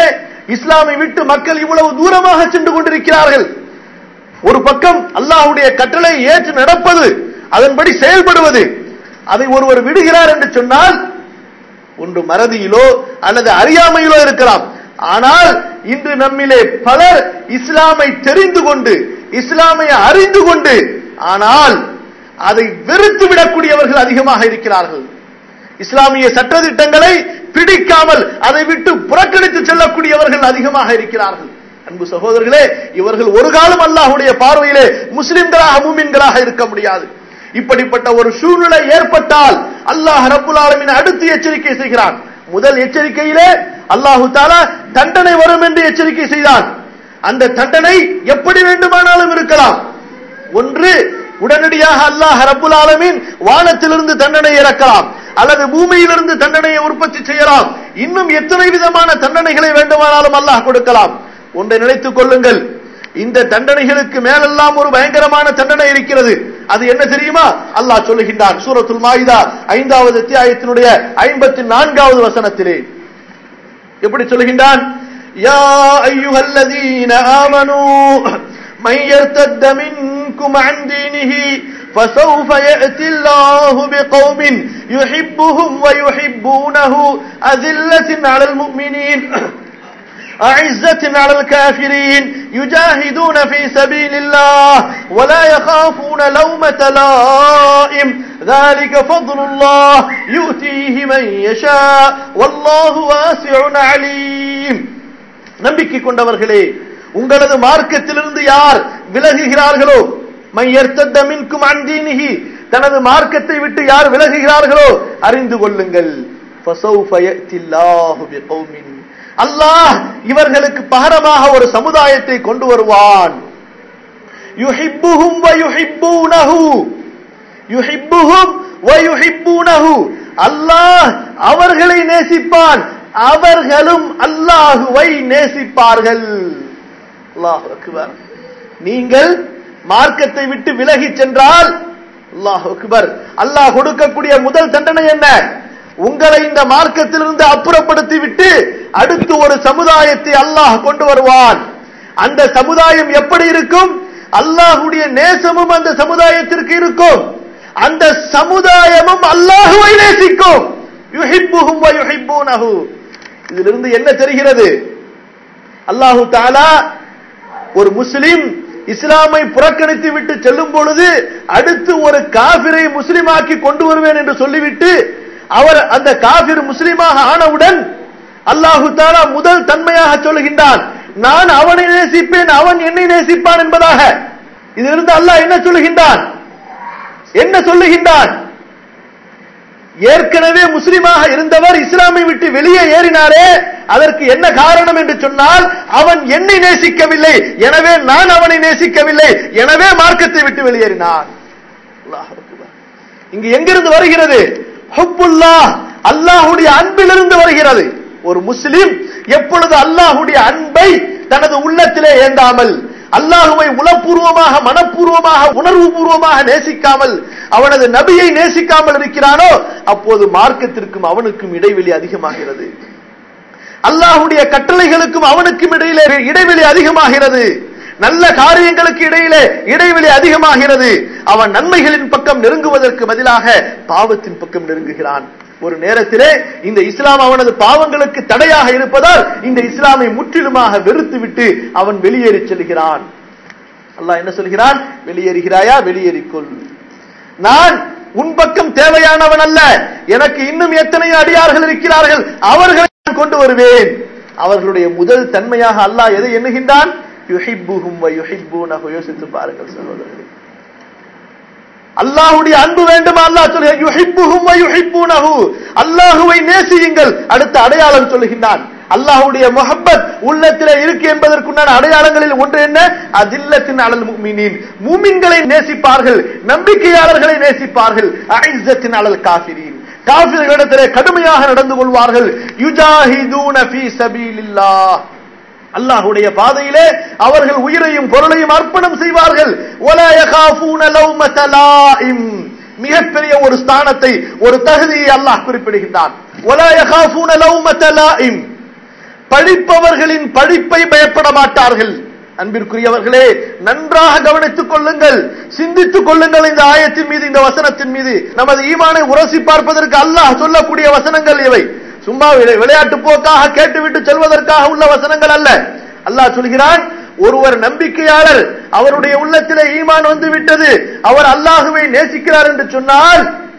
இஸ்லாமை விட்டு மக்கள் இவ்வளவு தூரமாக சென்று கொண்டிருக்கிறார்கள் ஒரு பக்கம் அல்லாஹ்வுடைய கட்டளை ஏற்று நடப்பது அதன்படி செயல்படுவது அதை ஒருவர் விடுகிறார் என்று சொன்னால் ஒன்று மறதியிலோ அல்லது அறியாமையிலோ இருக்கலாம் ஆனால் இன்று நம்மிலே பலர் இஸ்லாமை தெரிந்து கொண்டு இஸ்லாமை அறிந்து கொண்டு ஆனால் அதை வெறுத்து விடக்கூடியவர்கள் அதிகமாக இருக்கிறார்கள் இஸ்லாமிய சட்டதிட்டங்களை பிடிக்காமல் அதை விட்டு புறக்கணித்து செல்லக்கூடியவர்கள் அதிகமாக இருக்கிறார்கள் அன்பு சகோதரர்களே இவர்கள் ஒரு காலம் அல்லாஹுடைய பார்வையிலே முஸ்லிம்களாக மூமின்களாக இருக்க முடியாது இப்படிப்பட்ட ஒரு சூழ்நிலை ஏற்பட்டால் அல்லாஹ் ரப்புல் ஆலமீன் அடுத்து எச்சரிக்கை செய்கிறான் முதல் எச்சரிக்கையிலே அல்லாஹு தாலா தண்டனை வரும் என்று எச்சரிக்கை செய்தான் அந்த தண்டனை எப்படி வேண்டுமானாலும் இருக்கலாம் ஒன்று உடனடியாக அல்லாஹ் ரப்புல் ஆலமீன் வானத்திலிருந்து தண்டனை இறக்கலாம் அல்லது பூமியிலிருந்து தண்டனையை உற்பத்தி செய்யலாம் இன்னும் எத்தனை விதமான தண்டனைகளை வேண்டுமானாலும் அல்லாஹ் கொடுக்கலாம் ஒன்றை நினைத்துக் கொள்ளுங்கள் இந்த தண்டனைகளுக்கு மேலெல்லாம் ஒரு பயங்கரமான தண்டனை இருக்கிறது அது என்ன தெரியுமா அல்லாஹ் சொல்லுகின்றான் சூரத்துல் மாயிதா ஐந்தாவது அத்தியாயத்தினுடைய ஐம்பத்தி நான்காவது வசனத்திலே எப்படி சொல்லுகின்றான் யா ஐயுஹல்லதீன ஆமனூ من يرتد منكم عن دينه فسوف يأتي الله بقوم يحبهم ويحبونه أذلة على المؤمنين أعزة على الكافرين يجاهدون في سبيل الله ولا يخافون لومة لائم ذلك فضل الله يؤتيه من يشاء والله واسع عليم நம்பிக்கை கொண்டவர்களே உங்களது மார்க்கத்திலிருந்து யார் விலகுகிறார்களோ மையர்த்தத்த மின்கும் அந்தீனிகி தனது மார்க்கத்தை விட்டு யார் விலகுகிறார்களோ அறிந்து கொள்ளுங்கள் அல்லாஹ் இவர்களுக்கு பகரமாக ஒரு சமுதாயத்தை கொண்டு வருவான் யுஹிப்புஹும் வயுஹிப்பூனஹு யுஹிப்புஹும் வயுஹிப்பூனஹு அல்லாஹ் அவர்களை நேசிப்பான் அவர்களும் அல்லாஹுவை நேசிப்பார்கள் அல்லாஹ் அக்பர் நீங்கள் மார்க்கத்தை விட்டு விலகி சென்றால் அல்லாஹ் அக்பர் அல்லாஹ் கொடுக்கக்கூடிய முதல் தண்டனை என்ன உங்களை இந்த மார்க்கத்திலிருந்து அப்புறப்படுத்தி விட்டு அடுத்து ஒரு சமுதாயத்தை அல்லாஹ் கொண்டு வருவான் அந்த சமுதாயம் எப்படி இருக்கும் அல்லாஹுடைய நேசமும் அந்த சமுதாயத்திற்கு இருக்கும் அந்த சமுதாயமும் அல்லாஹுவை நேசிக்கும் யுஹிப்புஹும் வ யுஹிப்பூனஹு இதிலிருந்து என்ன தெரிகிறது அல்லாஹு தாலா ஒரு முஸ்லிம் இஸ்லாமை புறக்கணித்து விட்டு செல்லும் பொழுது அடுத்து ஒரு காபிரை முஸ்லிமாக்கி கொண்டு வருவேன் என்று சொல்லிவிட்டு அவர் அந்த காபிர் முஸ்லிமாக ஆனவுடன் அல்லாஹு தாலா முதல் தன்மையாக சொல்லுகின்றான் நான் அவனை நேசிப்பேன் அவன் என்னை நேசிப்பான் என்பதாக இதிலிருந்து அல்லாஹ் என்ன சொல்லுகின்றான் என்ன சொல்லுகின்றான் ஏற்கனவே முஸ்லிமாக இருந்தவர் இஸ்லாமை விட்டு வெளியே ஏறினாரே அதற்கு என்ன காரணம் என்று சொன்னால் அவன் என்னை நேசிக்கவில்லை எனவே நான் அவனை நேசிக்கவில்லை எனவே மார்க்கத்தை விட்டு வெளியேறினான் இங்கு எங்கிருந்து வருகிறது ஹுப்புல்லா அல்லாஹுடைய அன்பிலிருந்து வருகிறது ஒரு முஸ்லிம் எப்பொழுது அல்லாஹுடைய அன்பை தனது உள்ளத்திலே ஏந்தாமல் அல்லாஹுவை உளப்பூர்வமாக மனப்பூர்வமாக உணர்வு பூர்வமாக நேசிக்காமல் அவனது நபியை நேசிக்காமல் இருக்கிறானோ அப்போது மார்க்கத்திற்கும் அவனுக்கும் இடைவெளி அதிகமாகிறது அல்லாஹுடைய கட்டளைகளுக்கும் அவனுக்கும் இடையிலே இடைவெளி அதிகமாகிறது நல்ல காரியங்களுக்கு இடையிலே இடைவெளி அதிகமாகிறது அவன் நன்மைகளின் பக்கம் நெருங்குவதற்கு பதிலாக பாவத்தின் பக்கம் நெருங்குகிறான் ஒரு நேரத்திலே இந்த இஸ்லாம் அவனது பாவங்களுக்கு தடையாக இருப்பதால் இந்த இஸ்லாமை முற்றிலுமாக வெறுத்து விட்டு அவன் வெளியேறி செல்கிறான் அல்லாஹ் என்ன சொல்கிறான் வெளியேறுகிறாயா வெளியேறிக்கொள் நான் உன் பக்கம் தேவையானவன் அல்ல எனக்கு இன்னும் எத்தனையோ அடியார்கள் இருக்கிறார்கள் அவர்களை நான் கொண்டு வருவேன் அவர்களுடைய முதல் தன்மையாக அல்லாஹ் எதை எண்ணுகின்றான் யுஹிப்புஹும் வ யுஹிப்பூனஹு யோசித்து பாருங்கள் சகோதரர்களே அல்லாஹுடைய அன்பு வேண்டுமா அல்லாஹ் சொல்லுங்க யுஹிப்புஹும் வ யுஹிப்பூனஹு அல்லாஹுவை நேசியுங்கள் அடுத்த அடையாளம் சொல்லுகின்றான் அல்லாஹுடைய முஹப்பத் உள்ளத்திலே இருக்கு என்பதற்குண்டான அடையாளங்களில் ஒன்று என்ன அதில்லத்தின் அலல் முக்மினின் மூமின்களை நேசிப்பார்கள் நம்பிக்கையாளர்களை நேசிப்பார்கள் ஐஸத்தின் அலல் காஃபிரின் காஃபிர்களிடத்திலே கடுமையாக நடந்து கொள்வார்கள் யுஜாஹிதூன ஃபீ சபீலில்லாஹ் அல்லாஹுடைய பாதையிலே அவர்கள் உயிரையும் பொருளையும் அர்ப்பணம் செய்வார்கள் மிகப்பெரிய ஒரு ஸ்தானத்தை ஒரு தகுதியை அல்லாஹ் குறிப்பிடுகின்றான் படிப்பவர்களின் படிப்பை பயப்பட மாட்டார்கள் அன்பிற்குரியவர்களே நன்றாக கவனித்துக் கொள்ளுங்கள் சிந்தித்துக் கொள்ளுங்கள் இந்த ஆயத்தின் மீது இந்த வசனத்தின் மீது நமது ஈமானை உரசி பார்ப்பதற்கு அல்லாஹ் சொல்லக்கூடிய வசனங்கள் இவை சும்மா விளை- விளையாட்டு போக்காக கேட்டுவிட்டு செல்வதற்காக உள்ள வசனங்கள் அல்ல அல்லாஹ் சொல்கிறான் ஒருவர் நம்பிக்கையாளர் அவருடைய உள்ளத்திலே ஈமான் வந்து விட்டது அவர் அல்லாஹுவை நேசிக்கிறார் என்று சொன்னால்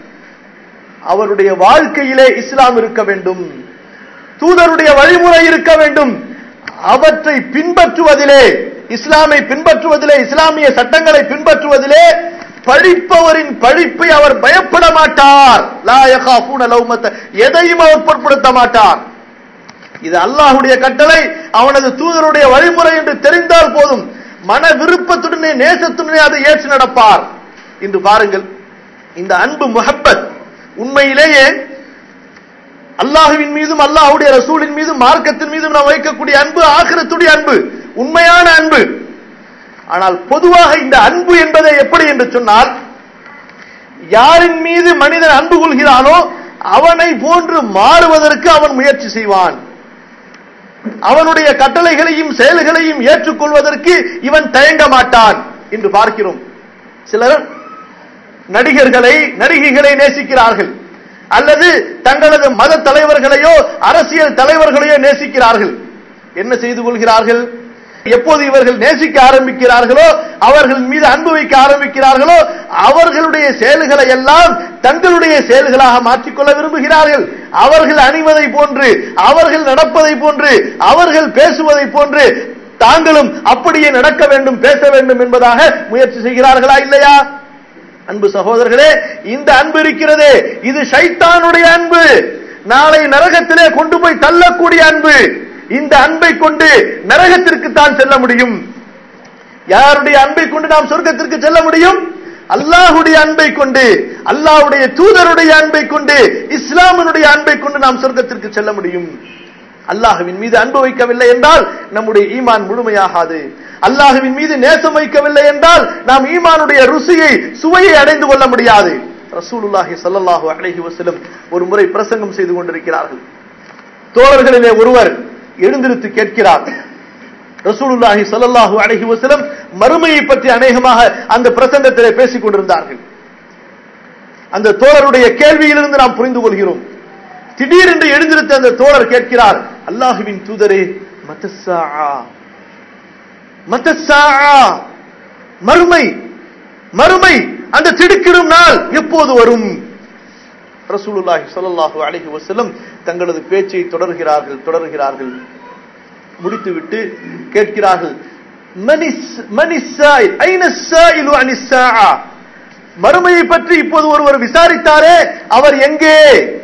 அவருடைய வாழ்க்கையிலே இஸ்லாம் இருக்க வேண்டும் தூதருடைய வழிமுறை இருக்க வேண்டும் அவற்றை பின்பற்றுவதிலே இஸ்லாமை பின்பற்றுவதிலே இஸ்லாமிய சட்டங்களை பின்பற்றுவதிலே படிப்பவரின் படிப்பை அவர் பயப்பட மாட்டார் லா யகாஃபூன லௌமத்த எதையும் அவர் பொருட்படுத்த மாட்டார் இது அல்லாஹ்வுடைய கட்டளை அவனது தூதருடைய வழிமுறை என்று தெரிந்தால் போதும் மன விருப்பத்துடனே நேசத்துடனே அதை ஏற்று நடப்பார் இன்று பாருங்கள் இந்த அன்பு முஹப்பத் உண்மையிலேயே அல்லாஹுவின் மீதும் அல்லாஹ்வுடைய ரசூலின் மீதும் மார்க்கத்தின் மீதும் நாம் வைக்கக்கூடிய அன்பு ஆகிரத்துடைய அன்பு உண்மையான அன்பு ஆனால் பொதுவாக இந்த அன்பு என்பதை எப்படி என்று சொன்னால் யாரின் மீது மனிதன் அன்பு கொள்கிறானோ அவனை போன்று மாறுவதற்கு அவன் முயற்சி செய்வான் அவனுடைய கட்டளைகளையும் செயல்களையும் ஏற்றுக்கொள்வதற்கு இவன் தயங்க மாட்டான் என்று பார்க்கிறோம் சிலர் நடிகர்களை நடிகைகளை நேசிக்கிறார்கள் அல்லது தங்களது மத தலைவர்களையோ அரசியல் தலைவர்களையோ நேசிக்கிறார்கள் என்ன செய்து கொள்கிறார்கள் எப்போது இவர்கள் நேசிக்க ஆரம்பிக்கிறார்களோ அவர்கள் மீது அன்பு வைக்க ஆரம்பிக்கிறார்களோ அவர்களுடைய செயல்களை எல்லாம் தங்களுடைய செயல்களாக மாற்றிக்கொள்ள விரும்புகிறார்கள் அவர்கள் அணிவதை போன்று அவர்கள் நடப்பதை போன்று அவர்கள் பேசுவதை போன்று தாங்களும் அப்படியே நடக்க வேண்டும் பேச வேண்டும் என்பதாக முயற்சி செய்கிறார்களா இல்லையா அன்பு சகோதரர்களே இந்த அன்பு இருக்கிறதே இது ஷைத்தானுடைய அன்பு நாளை நரகத்திலே கொண்டு போய் தள்ளக்கூடிய அன்பு இந்த அன்பை கொண்டு நரகத்திற்கு தான் செல்ல முடியும் யாருடைய அன்பை கொண்டு நாம் சொர்க்கத்திற்கு செல்ல முடியும் அல்லாஹுடைய அன்பை கொண்டு அல்லாஹ்வுடைய தூதருடைய அன்பை கொண்டு இஸ்லாமினுடைய அன்பை கொண்டு நாம் சொர்க்கத்திற்கு செல்ல முடியும் அல்லாஹுவின் மீது அன்பு வைக்கவில்லை என்றால் நம்முடைய ஈமான் முழுமையாகாது அல்லாஹுவின் மீது நேசம் வைக்கவில்லை என்றால் நாம் ஈமானுடைய ருசியை சுவையை அடைந்து கொள்ள முடியாது ரசூலுல்லாஹி ஸல்லல்லாஹு அலைஹி வஸல்லம் ஒரு முறை பிரசங்கம் செய்து கொண்டிருக்கிறார்கள் தோழர்களிலே ஒருவர் எழுந்திருத்து கேட்கிறார் ரசூலுல்லாஹி ஸல்லல்லாஹு அலைஹி வஸல்லம் மறுமையை பற்றி அநேகமாக அந்த பிரசங்கத்திலே பேசிக் கொண்டிருந்தார்கள் அந்த தோழருடைய கேள்வியிலிருந்து நாம் புரிந்து கொள்கிறோம் திடீரென்று எழுந்திருத்த அந்த தோழர் கேட்கிறார் அல்லாஹுவின் தூதரே மத்தஸ்ஸா மத்தஸ்ஸா மறுமை மறுமை அந்த திடுக்கிடும் நாள் எப்போது வரும் ரசூலுல்லாஹி ஸல்லல்லாஹு அலைஹி வஸல்லம் தங்களது பேச்சை தொடர்கிறார்கள் தொடர்கிறார்கள் முடித்துவிட்டு கேட்கிறார்கள் மனிஸ் மனிஸ்ஸாயில் ஐன ஸாயிலு அனிஸ்ஸாஆ மறுமையை பற்றி இப்போது ஒருவர் விசாரித்தாரே அவர் எங்கே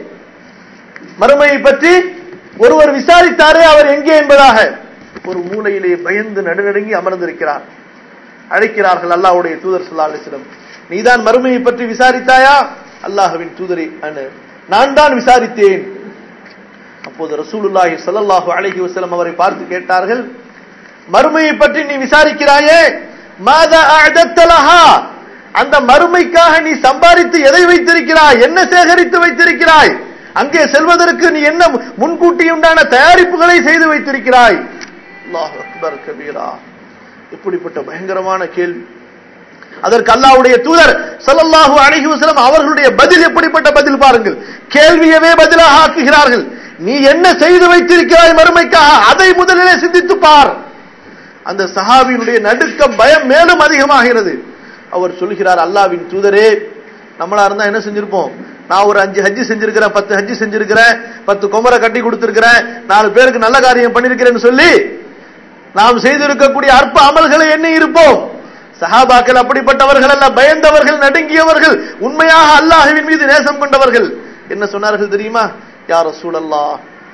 மறுமையை பற்றி ஒருவர் விசாரித்தாரே அவர் எங்கே என்பதாக ஒரு மூலையிலே பயந்து நடுநடுங்கி அமர்ந்திருக்கிறார் அழைக்கிறார்கள் அல்லாஹ்வுடைய தூதர் ஸல்லல்லாஹு அலைஹி வஸல்லம் நீதான் மறுமையை பற்றி விசாரித்தாயா அல்லாஹ்வின் தூதரை அனு நான் தான் விசாரித்தேன் அப்போது ரசூலுல்லாஹி ஸல்லல்லாஹு அலைஹி வஸல்லம் அவரை பார்த்து கேட்டார்கள் மறுமையை பற்றி நீ விசாரிக்கிறாயே மாதா அஅதத்த லஹா அந்த மறுமைக்காக நீ சம்பாதித்து எதை வைத்திருக்கிறாய் என்ன சேகரித்து வைத்திருக்கிறாய் அங்கே செல்வதற்கு நீ என்ன முன்கூட்டி உண்டான தயாரிப்புகளை செய்து வைத்திருக்கிறாய் அல்லாஹ் அக்பர் கபீரா இப்படிப்பட்ட பயங்கரமான கேள்வி அதற்கு அல்லாஹ்வுடைய தூதர் ஸல்லல்லாஹு அலைஹி வஸல்லம் அவர்களுடைய பதில் எப்படிப்பட்ட பதில் பாருங்கள் கேள்வியவே பதிலாக ஆக்குகிறார்கள் நீ என்ன செய்து வைத்திருக்கிறாய் மறுமைக்காக அதை முதலிலே சிந்தித்து பார் அந்த சஹாபியினுடைய நடுக்கம் பயம் மேலும் அதிகமாகிறது அவர் சொல்கிறார் அல்லாவின் தூதரே நம்மளா இருந்தா என்ன செஞ்சிருப்போம் நான் ஒரு அஞ்சு ஹஜ்ஜி செஞ்சிருக்கிறேன் பத்து ஹஜ்ஜி செஞ்சிருக்கிறேன் பத்து கொமரை கட்டி கொடுத்திருக்கிறேன் நாலு பேருக்கு நல்ல காரியம் பண்ணிருக்கிறேன்னு சொல்லி நாம் செய்திருக்கக்கூடிய அற்ப அமல்களை எண்ணி இருப்போம் சஹாபாக்கள் அப்படிப்பட்டவர்கள் அல்ல பயந்தவர்கள் நடுங்கியவர்கள் உண்மையாக அல்லாஹுவின் மீது நேசம் கொண்டவர்கள் என்ன சொன்னார்கள் தெரியுமா யார் சூழல்லா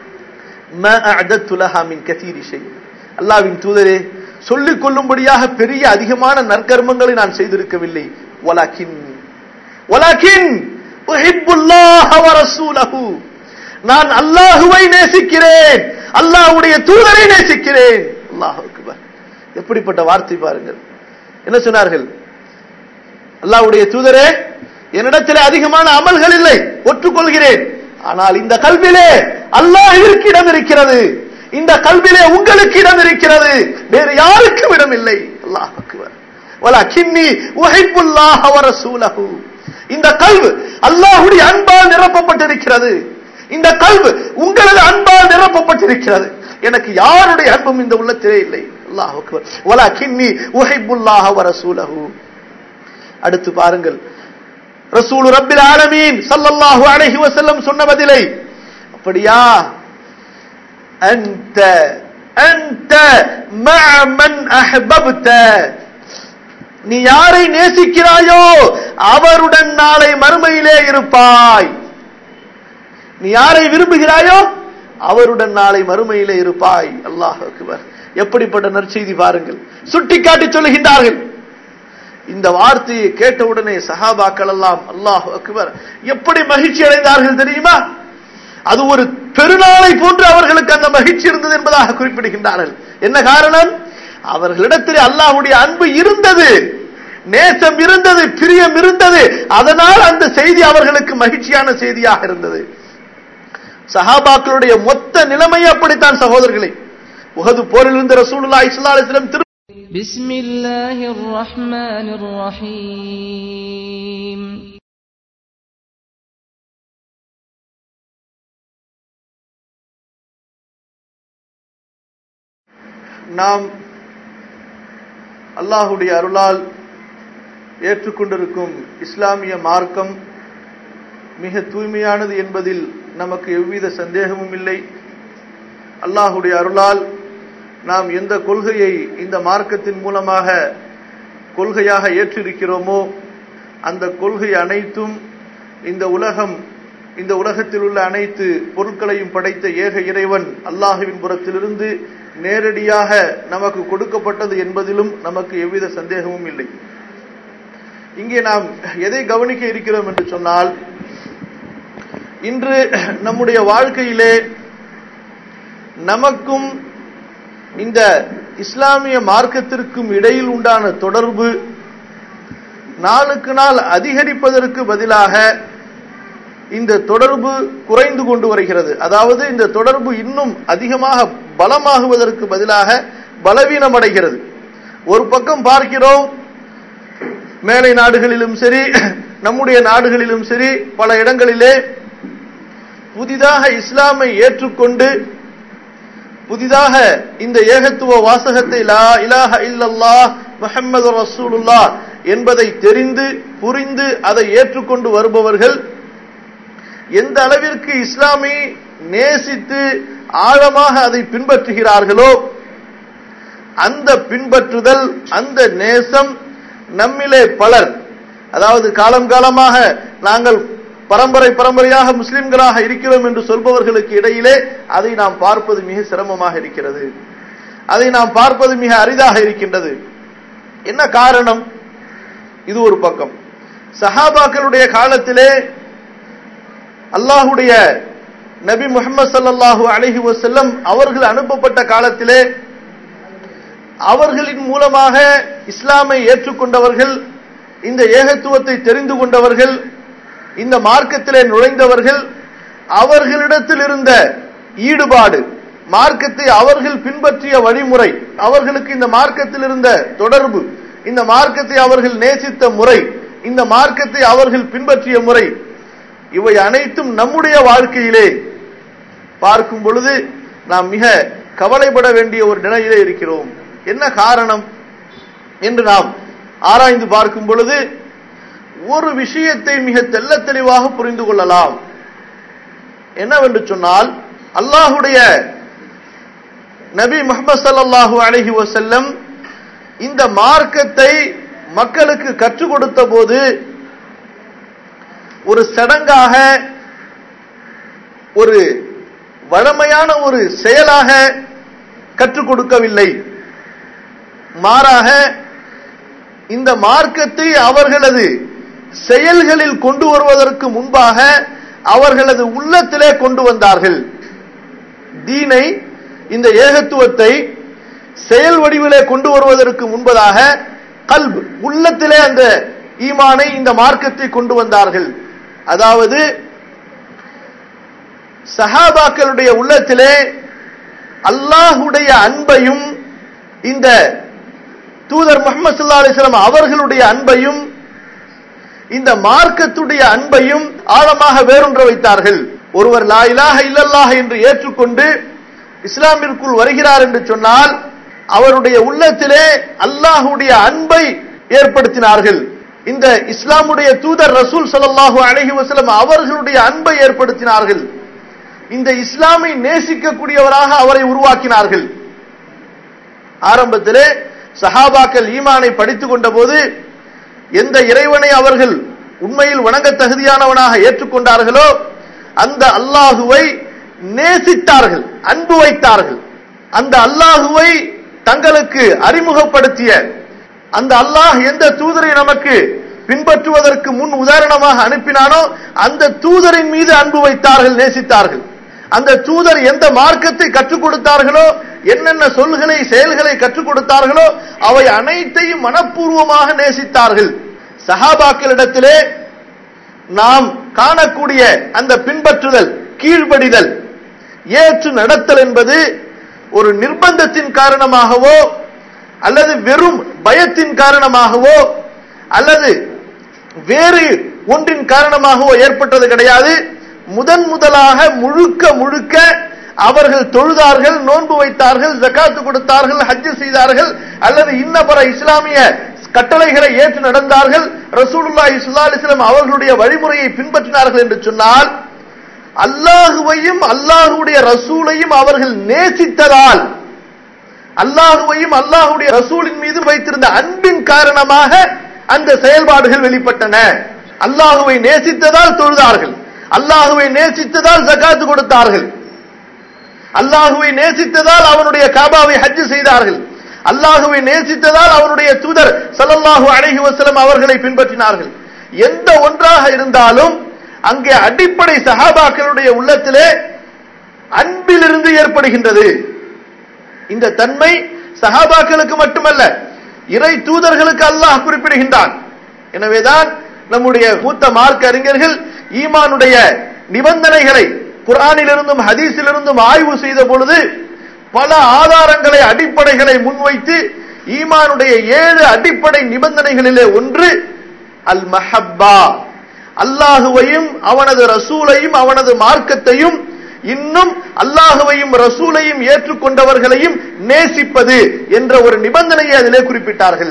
அல்லாவின் தூதரே சொல்லிக் கொள்ளும்படியாக பெரிய அதிகமான நற்கர்மங்களை நான் செய்திருக்கவில்லை வலாக்கின் வலாக்கின் உஹிப்புல்லாஹ வ ரசூலஹு நான் அல்லாஹுவை நேசிக்கிறேன் அல்லாஹ்வுடைய தூதரை நேசிக்கிறேன் அல்லாஹ் அக்பர் எப்படிப்பட்ட வார்த்தை பாருங்கள் என்ன சொன்னார்கள் அல்லாஹ்வுடைய தூதரே என்னிடத்தில் அதிகமான அமல்கள் இல்லை ஒற்றுக்கொள்கிறேன் ஆனால் இந்த கல்வியிலே அல்லாஹிற்கு இடம் இருக்கிறது இந்த கல்விலே உங்களுக்கு இடம் இருக்கிறது வேறு யாருக்கும் இடம் இல்லை அல்லாஹ் அக்பர் வலக்கின்னி உஹிப்புல்லாஹ வ ரசூலஹு இந்த கல்வு அல்லாஹ்வுடைய அன்பால் நிரப்பப்பட்டிருக்கிறது இந்த கல்வு உங்களது அன்பால் நிரப்பப்பட்டிருக்கிறது எனக்கு யாருடைய அன்பும் இந்த உள்ளத்திலே இல்லை அல்லாஹ் அக்பர் வலக்கின்னி உஹிப்புல்லாஹ வ ரசூலஹு அடுத்து பாருங்கள் ரசூல் ரப்பில் ஆலமீன் ஸல்லல்லாஹு அலைஹி வஸல்லம் சொன்ன பதிலை அப்படியா அன்த அன்த மஅ மன் அஹ்பப்த நீ யாரை நேசிக்கிறாயோ அவருடன் நாளை மறுமையிலே இருப்பாய் நீ யாரை விரும்புகிறாயோ அவருடன் நாளை மறுமையிலே இருப்பாய் அல்லாஹ் அக்பர் எப்படிப்பட்ட நற்செய்தி பாருங்கள் சுட்டிக்காட்டி சொல்லுகின்றார்கள் இந்த வார்த்தையை கேட்டவுடனே சஹாபாக்கள் எல்லாம் அல்லாஹ் அக்பர் எப்படி மகிழ்ச்சி அடைந்தார்கள் தெரியுமா அது ஒரு பெருநாளை போன்று அவர்களுக்கு அந்த மகிழ்ச்சி இருந்தது என்பதாக குறிப்பிடுகின்றார்கள் என்ன காரணம் அவர்களிடத்தில் அல்லாஹ்வுடைய அன்பு இருந்தது நேசம் இருந்தது பிரியம் இருந்தது அதனால் அந்த செய்தி அவர்களுக்கு மகிழ்ச்சியான செய்தியாக இருந்தது சஹாபாக்களுடைய மொத்த நிலைமை அப்படித்தான் சகோதரர்களே உகது போரில் இருந்த ரசூலுல்லாஹி ஸல்லல்லாஹு அலைஹி வஸல்லம் திரு بسم الله الرحمن الرحيم நாம் அல்லாஹுடைய அருளால் ஏற்றுக்கொண்டிருக்கும் இஸ்லாமிய மார்க்கம் மிக தூய்மையானது என்பதில் நமக்கு எவ்வித சந்தேகமும் இல்லை அல்லாஹுடைய அருளால் நாம் எந்த கொள்கையை இந்த மார்க்கத்தின் மூலமாக கொள்கையாக ஏற்றிருக்கிறோமோ அந்த கொள்கை அனைத்தும் இந்த உலகம் இந்த உலகத்தில் உள்ள அனைத்து பொருட்களையும் படைத்த ஏக இறைவன் அல்லாஹுவின் புறத்திலிருந்து நேரடியாக நமக்கு கொடுக்கப்பட்டது என்பதிலும் நமக்கு எவ்வித சந்தேகமும் இல்லை இங்கே நாம் எதை கவனிக்க இருக்கிறோம் என்று சொன்னால் இன்று நம்முடைய வாழ்க்கையிலே நமக்கும் இந்த இஸ்லாமிய மார்க்கத்திற்கும் இடையில் உண்டான தொடர்பு நாளுக்கு நாள் அதிகரிப்பதற்கு பதிலாக இந்த தொடர்பு குறைந்து கொண்டு வருகிறது அதாவது இந்த தொடர்பு இன்னும் அதிகமாக பலமாகுவதற்கு பதிலாக பலவீனமடைகிறது ஒரு பக்கம் பார்க்கிறோம் மேலை நாடுகளிலும் சரி நம்முடைய நாடுகளிலும் சரி பல இடங்களிலே புதிதாக இஸ்லாமை ஏற்றுக்கொண்டு புதிதாக இந்த ஏகத்துவ வாசகத்தை லா இலாஹ இல்லல்லாஹ் முஹம்மது ரசூலுல்லா என்பதை தெரிந்து புரிந்து அதை ஏற்றுக்கொண்டு வருபவர்கள் எந்த அளவிற்கு இஸ்லாமை நேசித்து ஆழமாக அதை பின்பற்றுகிறார்களோ அந்த பின்பற்றுதல் அந்த நேசம் நம்மிலே பலர் அதாவது காலம் காலமாக நாங்கள் பரம்பரை பரம்பரையாக முஸ்லிம்களாக இருக்கிறோம் என்று சொல்பவர்களுக்கு இடையிலே அதை நாம் பார்ப்பது மிக சிரமமாக இருக்கிறது அதை நாம் பார்ப்பது மிக அரிதாக இருக்கின்றது என்ன காரணம் இது ஒரு பக்கம் சஹாபாக்களுடைய காலத்திலே அல்லாஹுடைய நபி முகமது சல்லாஹூ அலஹி வசல்லம் அவர்கள் அனுப்பப்பட்ட காலத்திலே அவர்களின் மூலமாக இஸ்லாமை ஏற்றுக்கொண்டவர்கள் இந்த ஏகத்துவத்தை தெரிந்து கொண்டவர்கள் இந்த மார்க்கத்திலே நுழைந்தவர்கள் அவர்களிடத்தில் இருந்த ஈடுபாடு மார்க்கத்தை அவர்கள் பின்பற்றிய வழிமுறை அவர்களுக்கு இந்த மார்க்கத்தில் இருந்த தொடர்பு இந்த மார்க்கத்தை அவர்கள் நேசித்த முறை இந்த மார்க்கத்தை அவர்கள் பின்பற்றிய முறை இவை அனைத்தும் நம்முடைய வாழ்க்கையிலே பார்க்கும் பொழுது நாம் மிக கவலைப்பட வேண்டிய ஒரு நிலையிலே இருக்கிறோம் என்ன காரணம் என்று நாம் ஆராய்ந்து பார்க்கும் பொழுது ஒரு விஷயத்தை மிக தெல்ல தெளிவாக புரிந்து கொள்ளலாம் என்னவென்று சொன்னால் அல்லாஹுடைய நபி முகமது சல்லாஹூ அலஹி வசல்லம் இந்த மார்க்கத்தை மக்களுக்கு கற்றுக் கொடுத்த போது ஒரு சடங்காக ஒரு வழமையான ஒரு செயலாக கற்றுக் கொடுக்கவில்லை மாறாக இந்த மார்க்கத்தை அவர்களது செயல்களில் கொண்டு வருவதற்கு முன்பாக அவர்களது உள்ளத்திலே கொண்டு வந்தார்கள் தீனை இந்த ஏகத்துவத்தை செயல் வடிவிலே கொண்டு வருவதற்கு முன்பதாக கல்ப் உள்ளத்திலே அந்த ஈமானை இந்த மார்க்கத்தை கொண்டு வந்தார்கள் அதாவது சஹாபாக்களுடைய உள்ளத்திலே அல்லாஹுடைய அன்பையும் இந்த தூதர் முகமது சல்லா அலிஸ்லாம் அவர்களுடைய அன்பையும் இந்த மார்க்கத்துடைய அன்பையும் ஆழமாக வேரூன்ற வைத்தார்கள் ஒருவர் லா இலாஹ இல்லல்லாஹ் என்று ஏற்றுக்கொண்டு இஸ்லாமிற்குள் வருகிறார் என்று சொன்னால் அவருடைய உள்ளத்திலே அல்லாஹுடைய அன்பை ஏற்படுத்தினார்கள் இந்த இஸ்லாமுடைய தூதர் ரசூல் ஸல்லல்லாஹு அலைஹி வஸல்லம் அவர்களுடைய அன்பை ஏற்படுத்தினார்கள் இந்த இஸ்லாமை நேசிக்கக்கூடியவராக அவரை உருவாக்கினார்கள் ஆரம்பத்திலே சஹாபாக்கள் ஈமானை படித்துக் கொண்ட போது எந்த இறைவனை அவர்கள் உண்மையில் வணங்க தகுதியானவனாக ஏற்றுக்கொண்டார்களோ அந்த அல்லாஹுவை நேசித்தார்கள் அன்பு வைத்தார்கள் அந்த அல்லாஹுவை தங்களுக்கு அறிமுகப்படுத்திய அந்த அல்லாஹ் எந்த தூதரை நமக்கு பின்பற்றுவதற்கு முன் உதாரணமாக அனுப்பினானோ அந்த தூதரின் மீது அன்பு வைத்தார்கள் நேசித்தார்கள் அந்த தூதர் எந்த மார்க்கத்தை கற்றுக் கொடுத்தார்களோ என்னென்ன சொல்களை செயல்களை கற்றுக் கொடுத்தார்களோ அவை அனைத்தையும் மனப்பூர்வமாக நேசித்தார்கள் சஹாபாக்களிடத்திலே நாம் காணக்கூடிய அந்த பின்பற்றுதல் கீழ்ப்படிதல் ஏற்று நடத்தல் என்பது ஒரு நிர்பந்தத்தின் காரணமாகவோ அல்லது வெறும் பயத்தின் காரணமாகவோ அல்லது வேறு ஒன்றின் காரணமாகவோ ஏற்பட்டது கிடையாது முதன் முதலாக முழுக்க முழுக்க அவர்கள் தொழுதார்கள் நோன்பு வைத்தார்கள் ஜக்காத்து கொடுத்தார்கள் ஹஜ்ஜு செய்தார்கள் அல்லது இன்னபர இஸ்லாமிய கட்டளைகளை ஏற்று நடந்தார்கள் ரசூலுல்லாஹி ஸல்லல்லாஹு அலைஹி வஸல்லம் அவர்களுடைய வழிமுறையை பின்பற்றினார்கள் என்று சொன்னால் அல்லாஹுவையும் அல்லாஹுடைய ரசூலையும் அவர்கள் நேசித்ததால் அல்லாஹுவையும் அல்லாஹுடைய ரசூலின் மீது வைத்திருந்த அன்பின் காரணமாக அந்த செயல்பாடுகள் வெளிப்பட்டன அல்லாஹுவை நேசித்ததால் தொழுதார்கள் அல்லாஹுவை நேசித்ததால் ஜகாத்து கொடுத்தார்கள் அல்லாஹுவை நேசித்ததால் அவனுடைய காபாவை ஹஜ்ஜு செய்தார்கள் அல்லாஹுவை நேசித்ததால் அவனுடைய தூதர் ஸல்லல்லாஹு அலைஹி வஸல்லம் அவர்களை பின்பற்றினார்கள் எந்த ஒன்றாக இருந்தாலும் அங்கே அடிப்படை சஹாபாக்களுடைய உள்ளத்திலே அன்பிலிருந்து ஏற்படுகின்றது இந்த தன்மை சஹாபாக்களுக்கு மட்டுமல்ல இறை தூதர்களுக்கு அல்லாஹ் குறிப்பிடுகின்றான் எனவேதான் நம்முடைய மூத்த மார்க்க அறிஞர்கள் ஈமானுடைய நிபந்தனைகளை குரானிலிருந்தும் ஹதீஸிலிருந்தும் ஆய்வு செய்த பொழுது பல ஆதாரங்களை அடிப்படைகளை முன்வைத்து ஈமானுடைய ஏழு அடிப்படை நிபந்தனைகளிலே ஒன்று அல் மஹப்பா அல்லாஹுவையும் அவனது ரசூலையும் அவனது மார்க்கத்தையும் இன்னும் அல்லாஹுவையும் ரசூலையும் ஏற்றுக்கொண்டவர்களையும் நேசிப்பது என்ற ஒரு நிபந்தனையை அதிலே குறிப்பிட்டார்கள்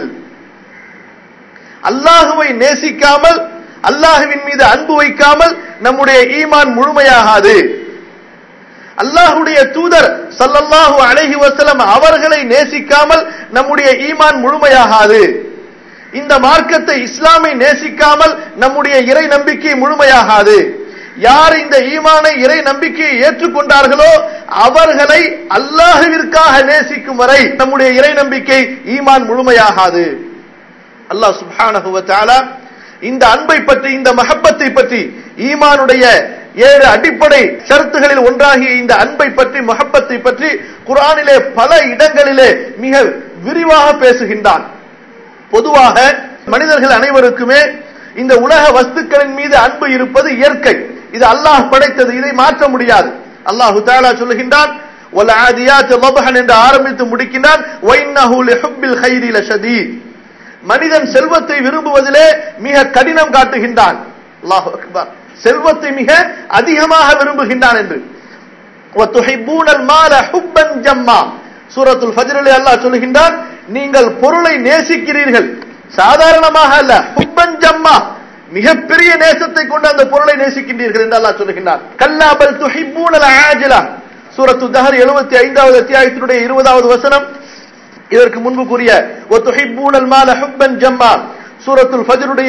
அல்லாஹுவை நேசிக்காமல் அல்லாஹுவின் மீது அன்பு வைக்காமல் நம்முடைய ஈமான் முழுமையாகாது அல்லாஹுடைய தூதர் சல்லல்லாஹு அலைஹி வஸல்லம் அவர்களை நேசிக்காமல் நம்முடைய ஈமான் முழுமையாகாது இந்த மார்க்கத்தை இஸ்லாமை நேசிக்காமல் நம்முடைய இறை நம்பிக்கை முழுமையாகாது யார் இந்த ஈமானை இறை நம்பிக்கையை ஏற்றுக்கொண்டார்களோ அவர்களை அல்லாஹுவிற்காக நேசிக்கும் வரை நம்முடைய இறை நம்பிக்கை ஈமான் முழுமையாகாது அல்லாஹ் சுப்ஹானஹு வ தஆலா இந்த அன்பை பற்றி இந்த மஹப்பத்தை பற்றி ஈமானுடைய ஏழு அடிப்படை ஷரத்துகளில் ஒன்றாகிய இந்த அன்பை பற்றி மஹப்பத்தை பற்றி குரானிலே பல இடங்களிலே மிக விரிவாக பேசுகின்றான் பொதுவாக மனிதர்கள் அனைவருக்குமே இந்த உலக வஸ்துக்களின் மீது அன்பு இருப்பது இயற்கை இது அல்லாஹ் படைத்தது இதை மாற்ற முடியாது அல்லாஹு தாலா சொல்லுகின்றான் وَالْعَادِيَاتِ ضَبْحًا என்று ஆரம்பித்து முடிக்கின்றான் وَإِنَّهُ لِحُبِّ الْخَيْرِ لَشَدِيدٌ மனிதன் செல்வத்தை விரும்புவதிலே மிக கடினம் காட்டுகின்றான் அல்லாஹு அக்பர் செல்வத்தை மிக அதிகமாக விரும்புகின்றான் என்று وَتُحِبُّونَ الْمَالَ حُبًّا جَمًّا சூரத்துல் ஃபஜ்ரிலே அல்லாஹ் சொல்லுகின்றான் நீங்கள் பொருளை நேசிக்கிறீர்கள் சாதாரணமாக அல்ல ஹுப்பன் ஜம்மா மிகப்பெரிய நேசத்தை கொண்டு அந்த பொருளை நேசிக்கின்றீர்கள் என்று அல்லாஹ் சொல்லுகின்றான் கல்லா பல் துஹிப்பூனல் ஆஜிலா சூரத்து தஹர் 75வது அத்தியாயத்தினுடைய 20வது வசனம் இதற்கு முன்பு கூறிய ஒத்துஹிப்பூனல் மால ஹுப்பன் ஜம்மா சூரத்துல் ஃபஜ்ருடைய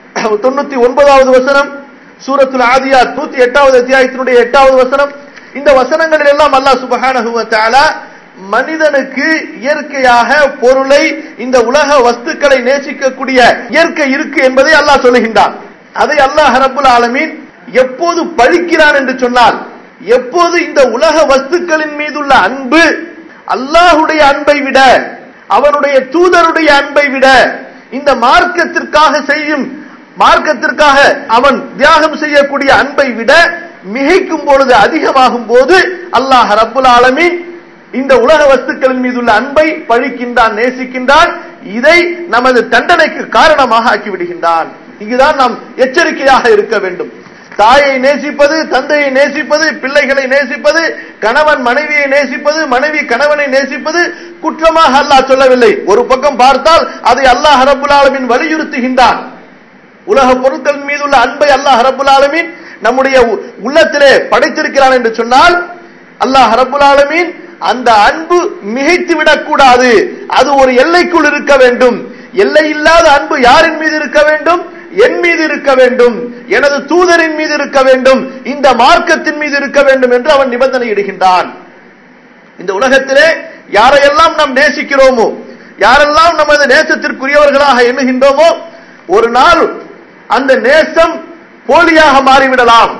99வது வசனம் சூரத்துல் ஆதியாத் 108வது அத்தியாயத்தினுடைய 8வது வசனம் இந்த வசனங்களில் எல்லாம் அல்லாஹ் சுப்ஹானஹு வ தஆலா மனிதனுக்கு இயற்கையாக பொருளை இந்த உலக வஸ்துக்களை நேசிக்கக்கூடிய இயற்கை இருக்கு என்பதை அல்லாஹ் சொல்லுகின்றான் அதை அல்லாஹ் ரப்புல் ஆலமீன் எப்போது பழிக்கிறான் என்று சொன்னால் எப்போது இந்த உலக வஸ்துக்களின் மீதுள்ள அன்பு அல்லாஹுடைய அன்பை விட அவனுடைய தூதருடைய அன்பை விட இந்த மார்க்கத்திற்காக செய்யும் மார்க்கத்திற்காக அவன் தியாகம் செய்யக்கூடிய அன்பை விட மிகைக்கும் பொழுது அதிகமாகும் போது அல்லாஹ் ரப்புல் ஆலமீன் இந்த உலக வஸ்துக்களின் மீது உள்ள அன்பை பழிக்கின்றான் நேசிக்கின்றான் இதை நமது தண்டனைக்கு காரணமாக ஆக்கி விடுகின்றான் இங்குதான் நாம் எச்சரிக்கையாக இருக்க வேண்டும் தாயை நேசிப்பது தந்தையை நேசிப்பது பிள்ளைகளை நேசிப்பது கணவன் மனைவியை நேசிப்பது மனைவி கணவனை நேசிப்பது குற்றமாக அல்லாஹ் சொல்லவில்லை ஒரு பக்கம் பார்த்தால் அதை அல்லாஹ் ரபுல் ஆலமின் வலியுறுத்துகின்றான் உலக பொருட்களின் மீது உள்ள அன்பை அல்லாஹ் ரபுல் ஆலமீன் நம்முடைய உ- உள்ளத்திலே படைத்திருக்கிறான் என்று சொன்னால் அல்லாஹ் ரபுல் ஆலமீன் அந்த அன்பு மிகைத்து விடக்கூடாது அது ஒரு எல்லைக்குள் இருக்க வேண்டும் எல்லை இல்லாத அன்பு யாரின் மீது இருக்க வேண்டும் என் மீது இருக்க வேண்டும் எனது தூதரின் மீது இருக்க வேண்டும் இந்த மார்க்கத்தின் மீது இருக்க வேண்டும் என்று அவன் நிபந்தனை இடுகின்றான் இந்த உலகத்திலே யாரையெல்லாம் நாம் நேசிக்கிறோமோ யாரெல்லாம் நமது நேசத்திற்குரியவர்களாக எண்ணுகின்றோமோ ஒரு நாள் அந்த நேசம் போலியாக மாறிவிடலாம்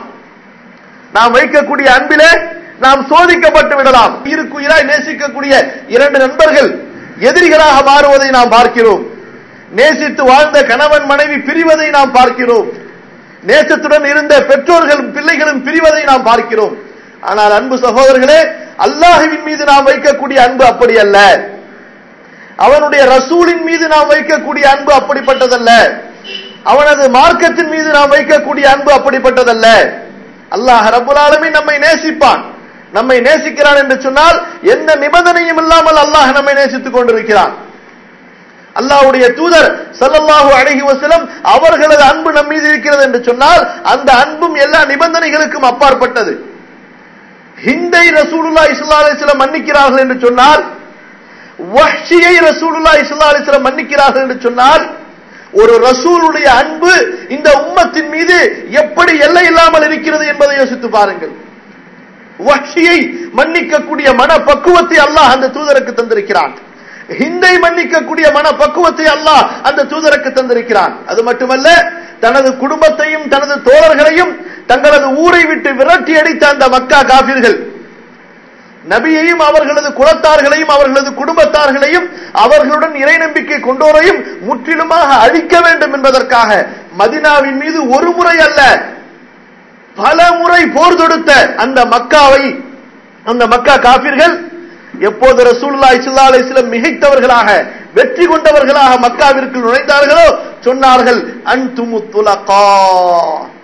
நாம் வைக்கக்கூடிய அன்பிலே நாம் சோதிக்கப்பட்டு விடலாம் உயிருக்குயிராய் நேசிக்கக்கூடிய இரண்டு நண்பர்கள் எதிரிகளாக மாறுவதை நாம் பார்க்கிறோம் நேசித்து வாழ்ந்த கணவன் மனைவி பிரிவதை நாம் பார்க்கிறோம் நேசத்துடன் இருந்த பெற்றோர்களும் பிள்ளைகளும் பிரிவதை நாம் பார்க்கிறோம் ஆனால் அன்பு சகோதரர்களே அல்லாஹுவின் மீது நாம் வைக்கக்கூடிய அன்பு அப்படி அல்ல அவனுடைய ரசூலின் மீது நாம் வைக்கக்கூடிய அன்பு அப்படிப்பட்டதல்ல அவனது மார்க்கத்தின் மீது நாம் வைக்கக்கூடிய அன்பு அப்படிப்பட்டதல்ல அல்லாஹ் ரபுல் ஆலமீன் நம்மை நேசிப்பான் நம்மை நேசிக்கிறான் என்று சொன்னால் எந்த நிபந்தனையும் இல்லாமல் அல்லாஹ் நம்மை நேசித்துக் கொண்டிருக்கிறான் அல்லாஹ்வுடைய தூதர் ஸல்லல்லாஹு அலைஹி வஸல்லம் அவர்களது அன்பு நம் மீது இருக்கிறது என்று சொன்னால் அந்த அன்பும் எல்லா நிபந்தனைகளுக்கும் அப்பாற்பட்டது ஹிந்தை ரசூலுல்லாஹி ஸல்லல்லாஹு அலைஹி வஸல்லம் மன்னிக்கிறார்கள் என்று சொன்னால் வஹ்ஷியை ரசூலுல்லாஹி ஸல்லல்லாஹு அலைஹி வஸல்லம் மன்னிக்கிறார்கள் என்று சொன்னால் ஒரு ரசூலுடைய அன்பு இந்த உம்மத்தின் மீது எப்படி எல்லை இல்லாமல் இருக்கிறது என்பதை யோசித்து பாருங்கள் வஹ்ஷியை மன்னிக்கக்கூடிய மன பக்குவத்தை அல்லாஹ் அந்த தூதருக்கு தந்திருக்கிறான் ஹிந்தை மன்னிக்கக்கூடிய மன பக்குவத்தை அல்லாஹ் அந்த தூதருக்கு தந்திருக்கிறான் அது மட்டுமல்ல தனது குடும்பத்தையும் தனது தோழர்களையும் தங்களது ஊரை விட்டு விரட்டி அடித்த அந்த மக்கா காபிர்கள் நபியையும் அவர்களது குலத்தார்களையும் அவர்களது குடும்பத்தார்களையும் அவர்களுடன் இறை நம்பிக்கை கொண்டோரையும் முற்றிலுமாக அழிக்க வேண்டும் என்பதற்காக மதினாவின் மீது ஒரு முறை அல்ல பல முறை போர் தொடுத்த அந்த மக்காவை அந்த மக்கா காபிர்கள் எப்போது ரசூலுல்லாஹி ஸல்லல்லாஹு அலைஹி வஸல்லம் மிகைத்தவர்களாக வெற்றி கொண்டவர்களாக மக்காவிற்கு நுழைந்தார்களோ சொன்னார்கள் அன்துமு துலகா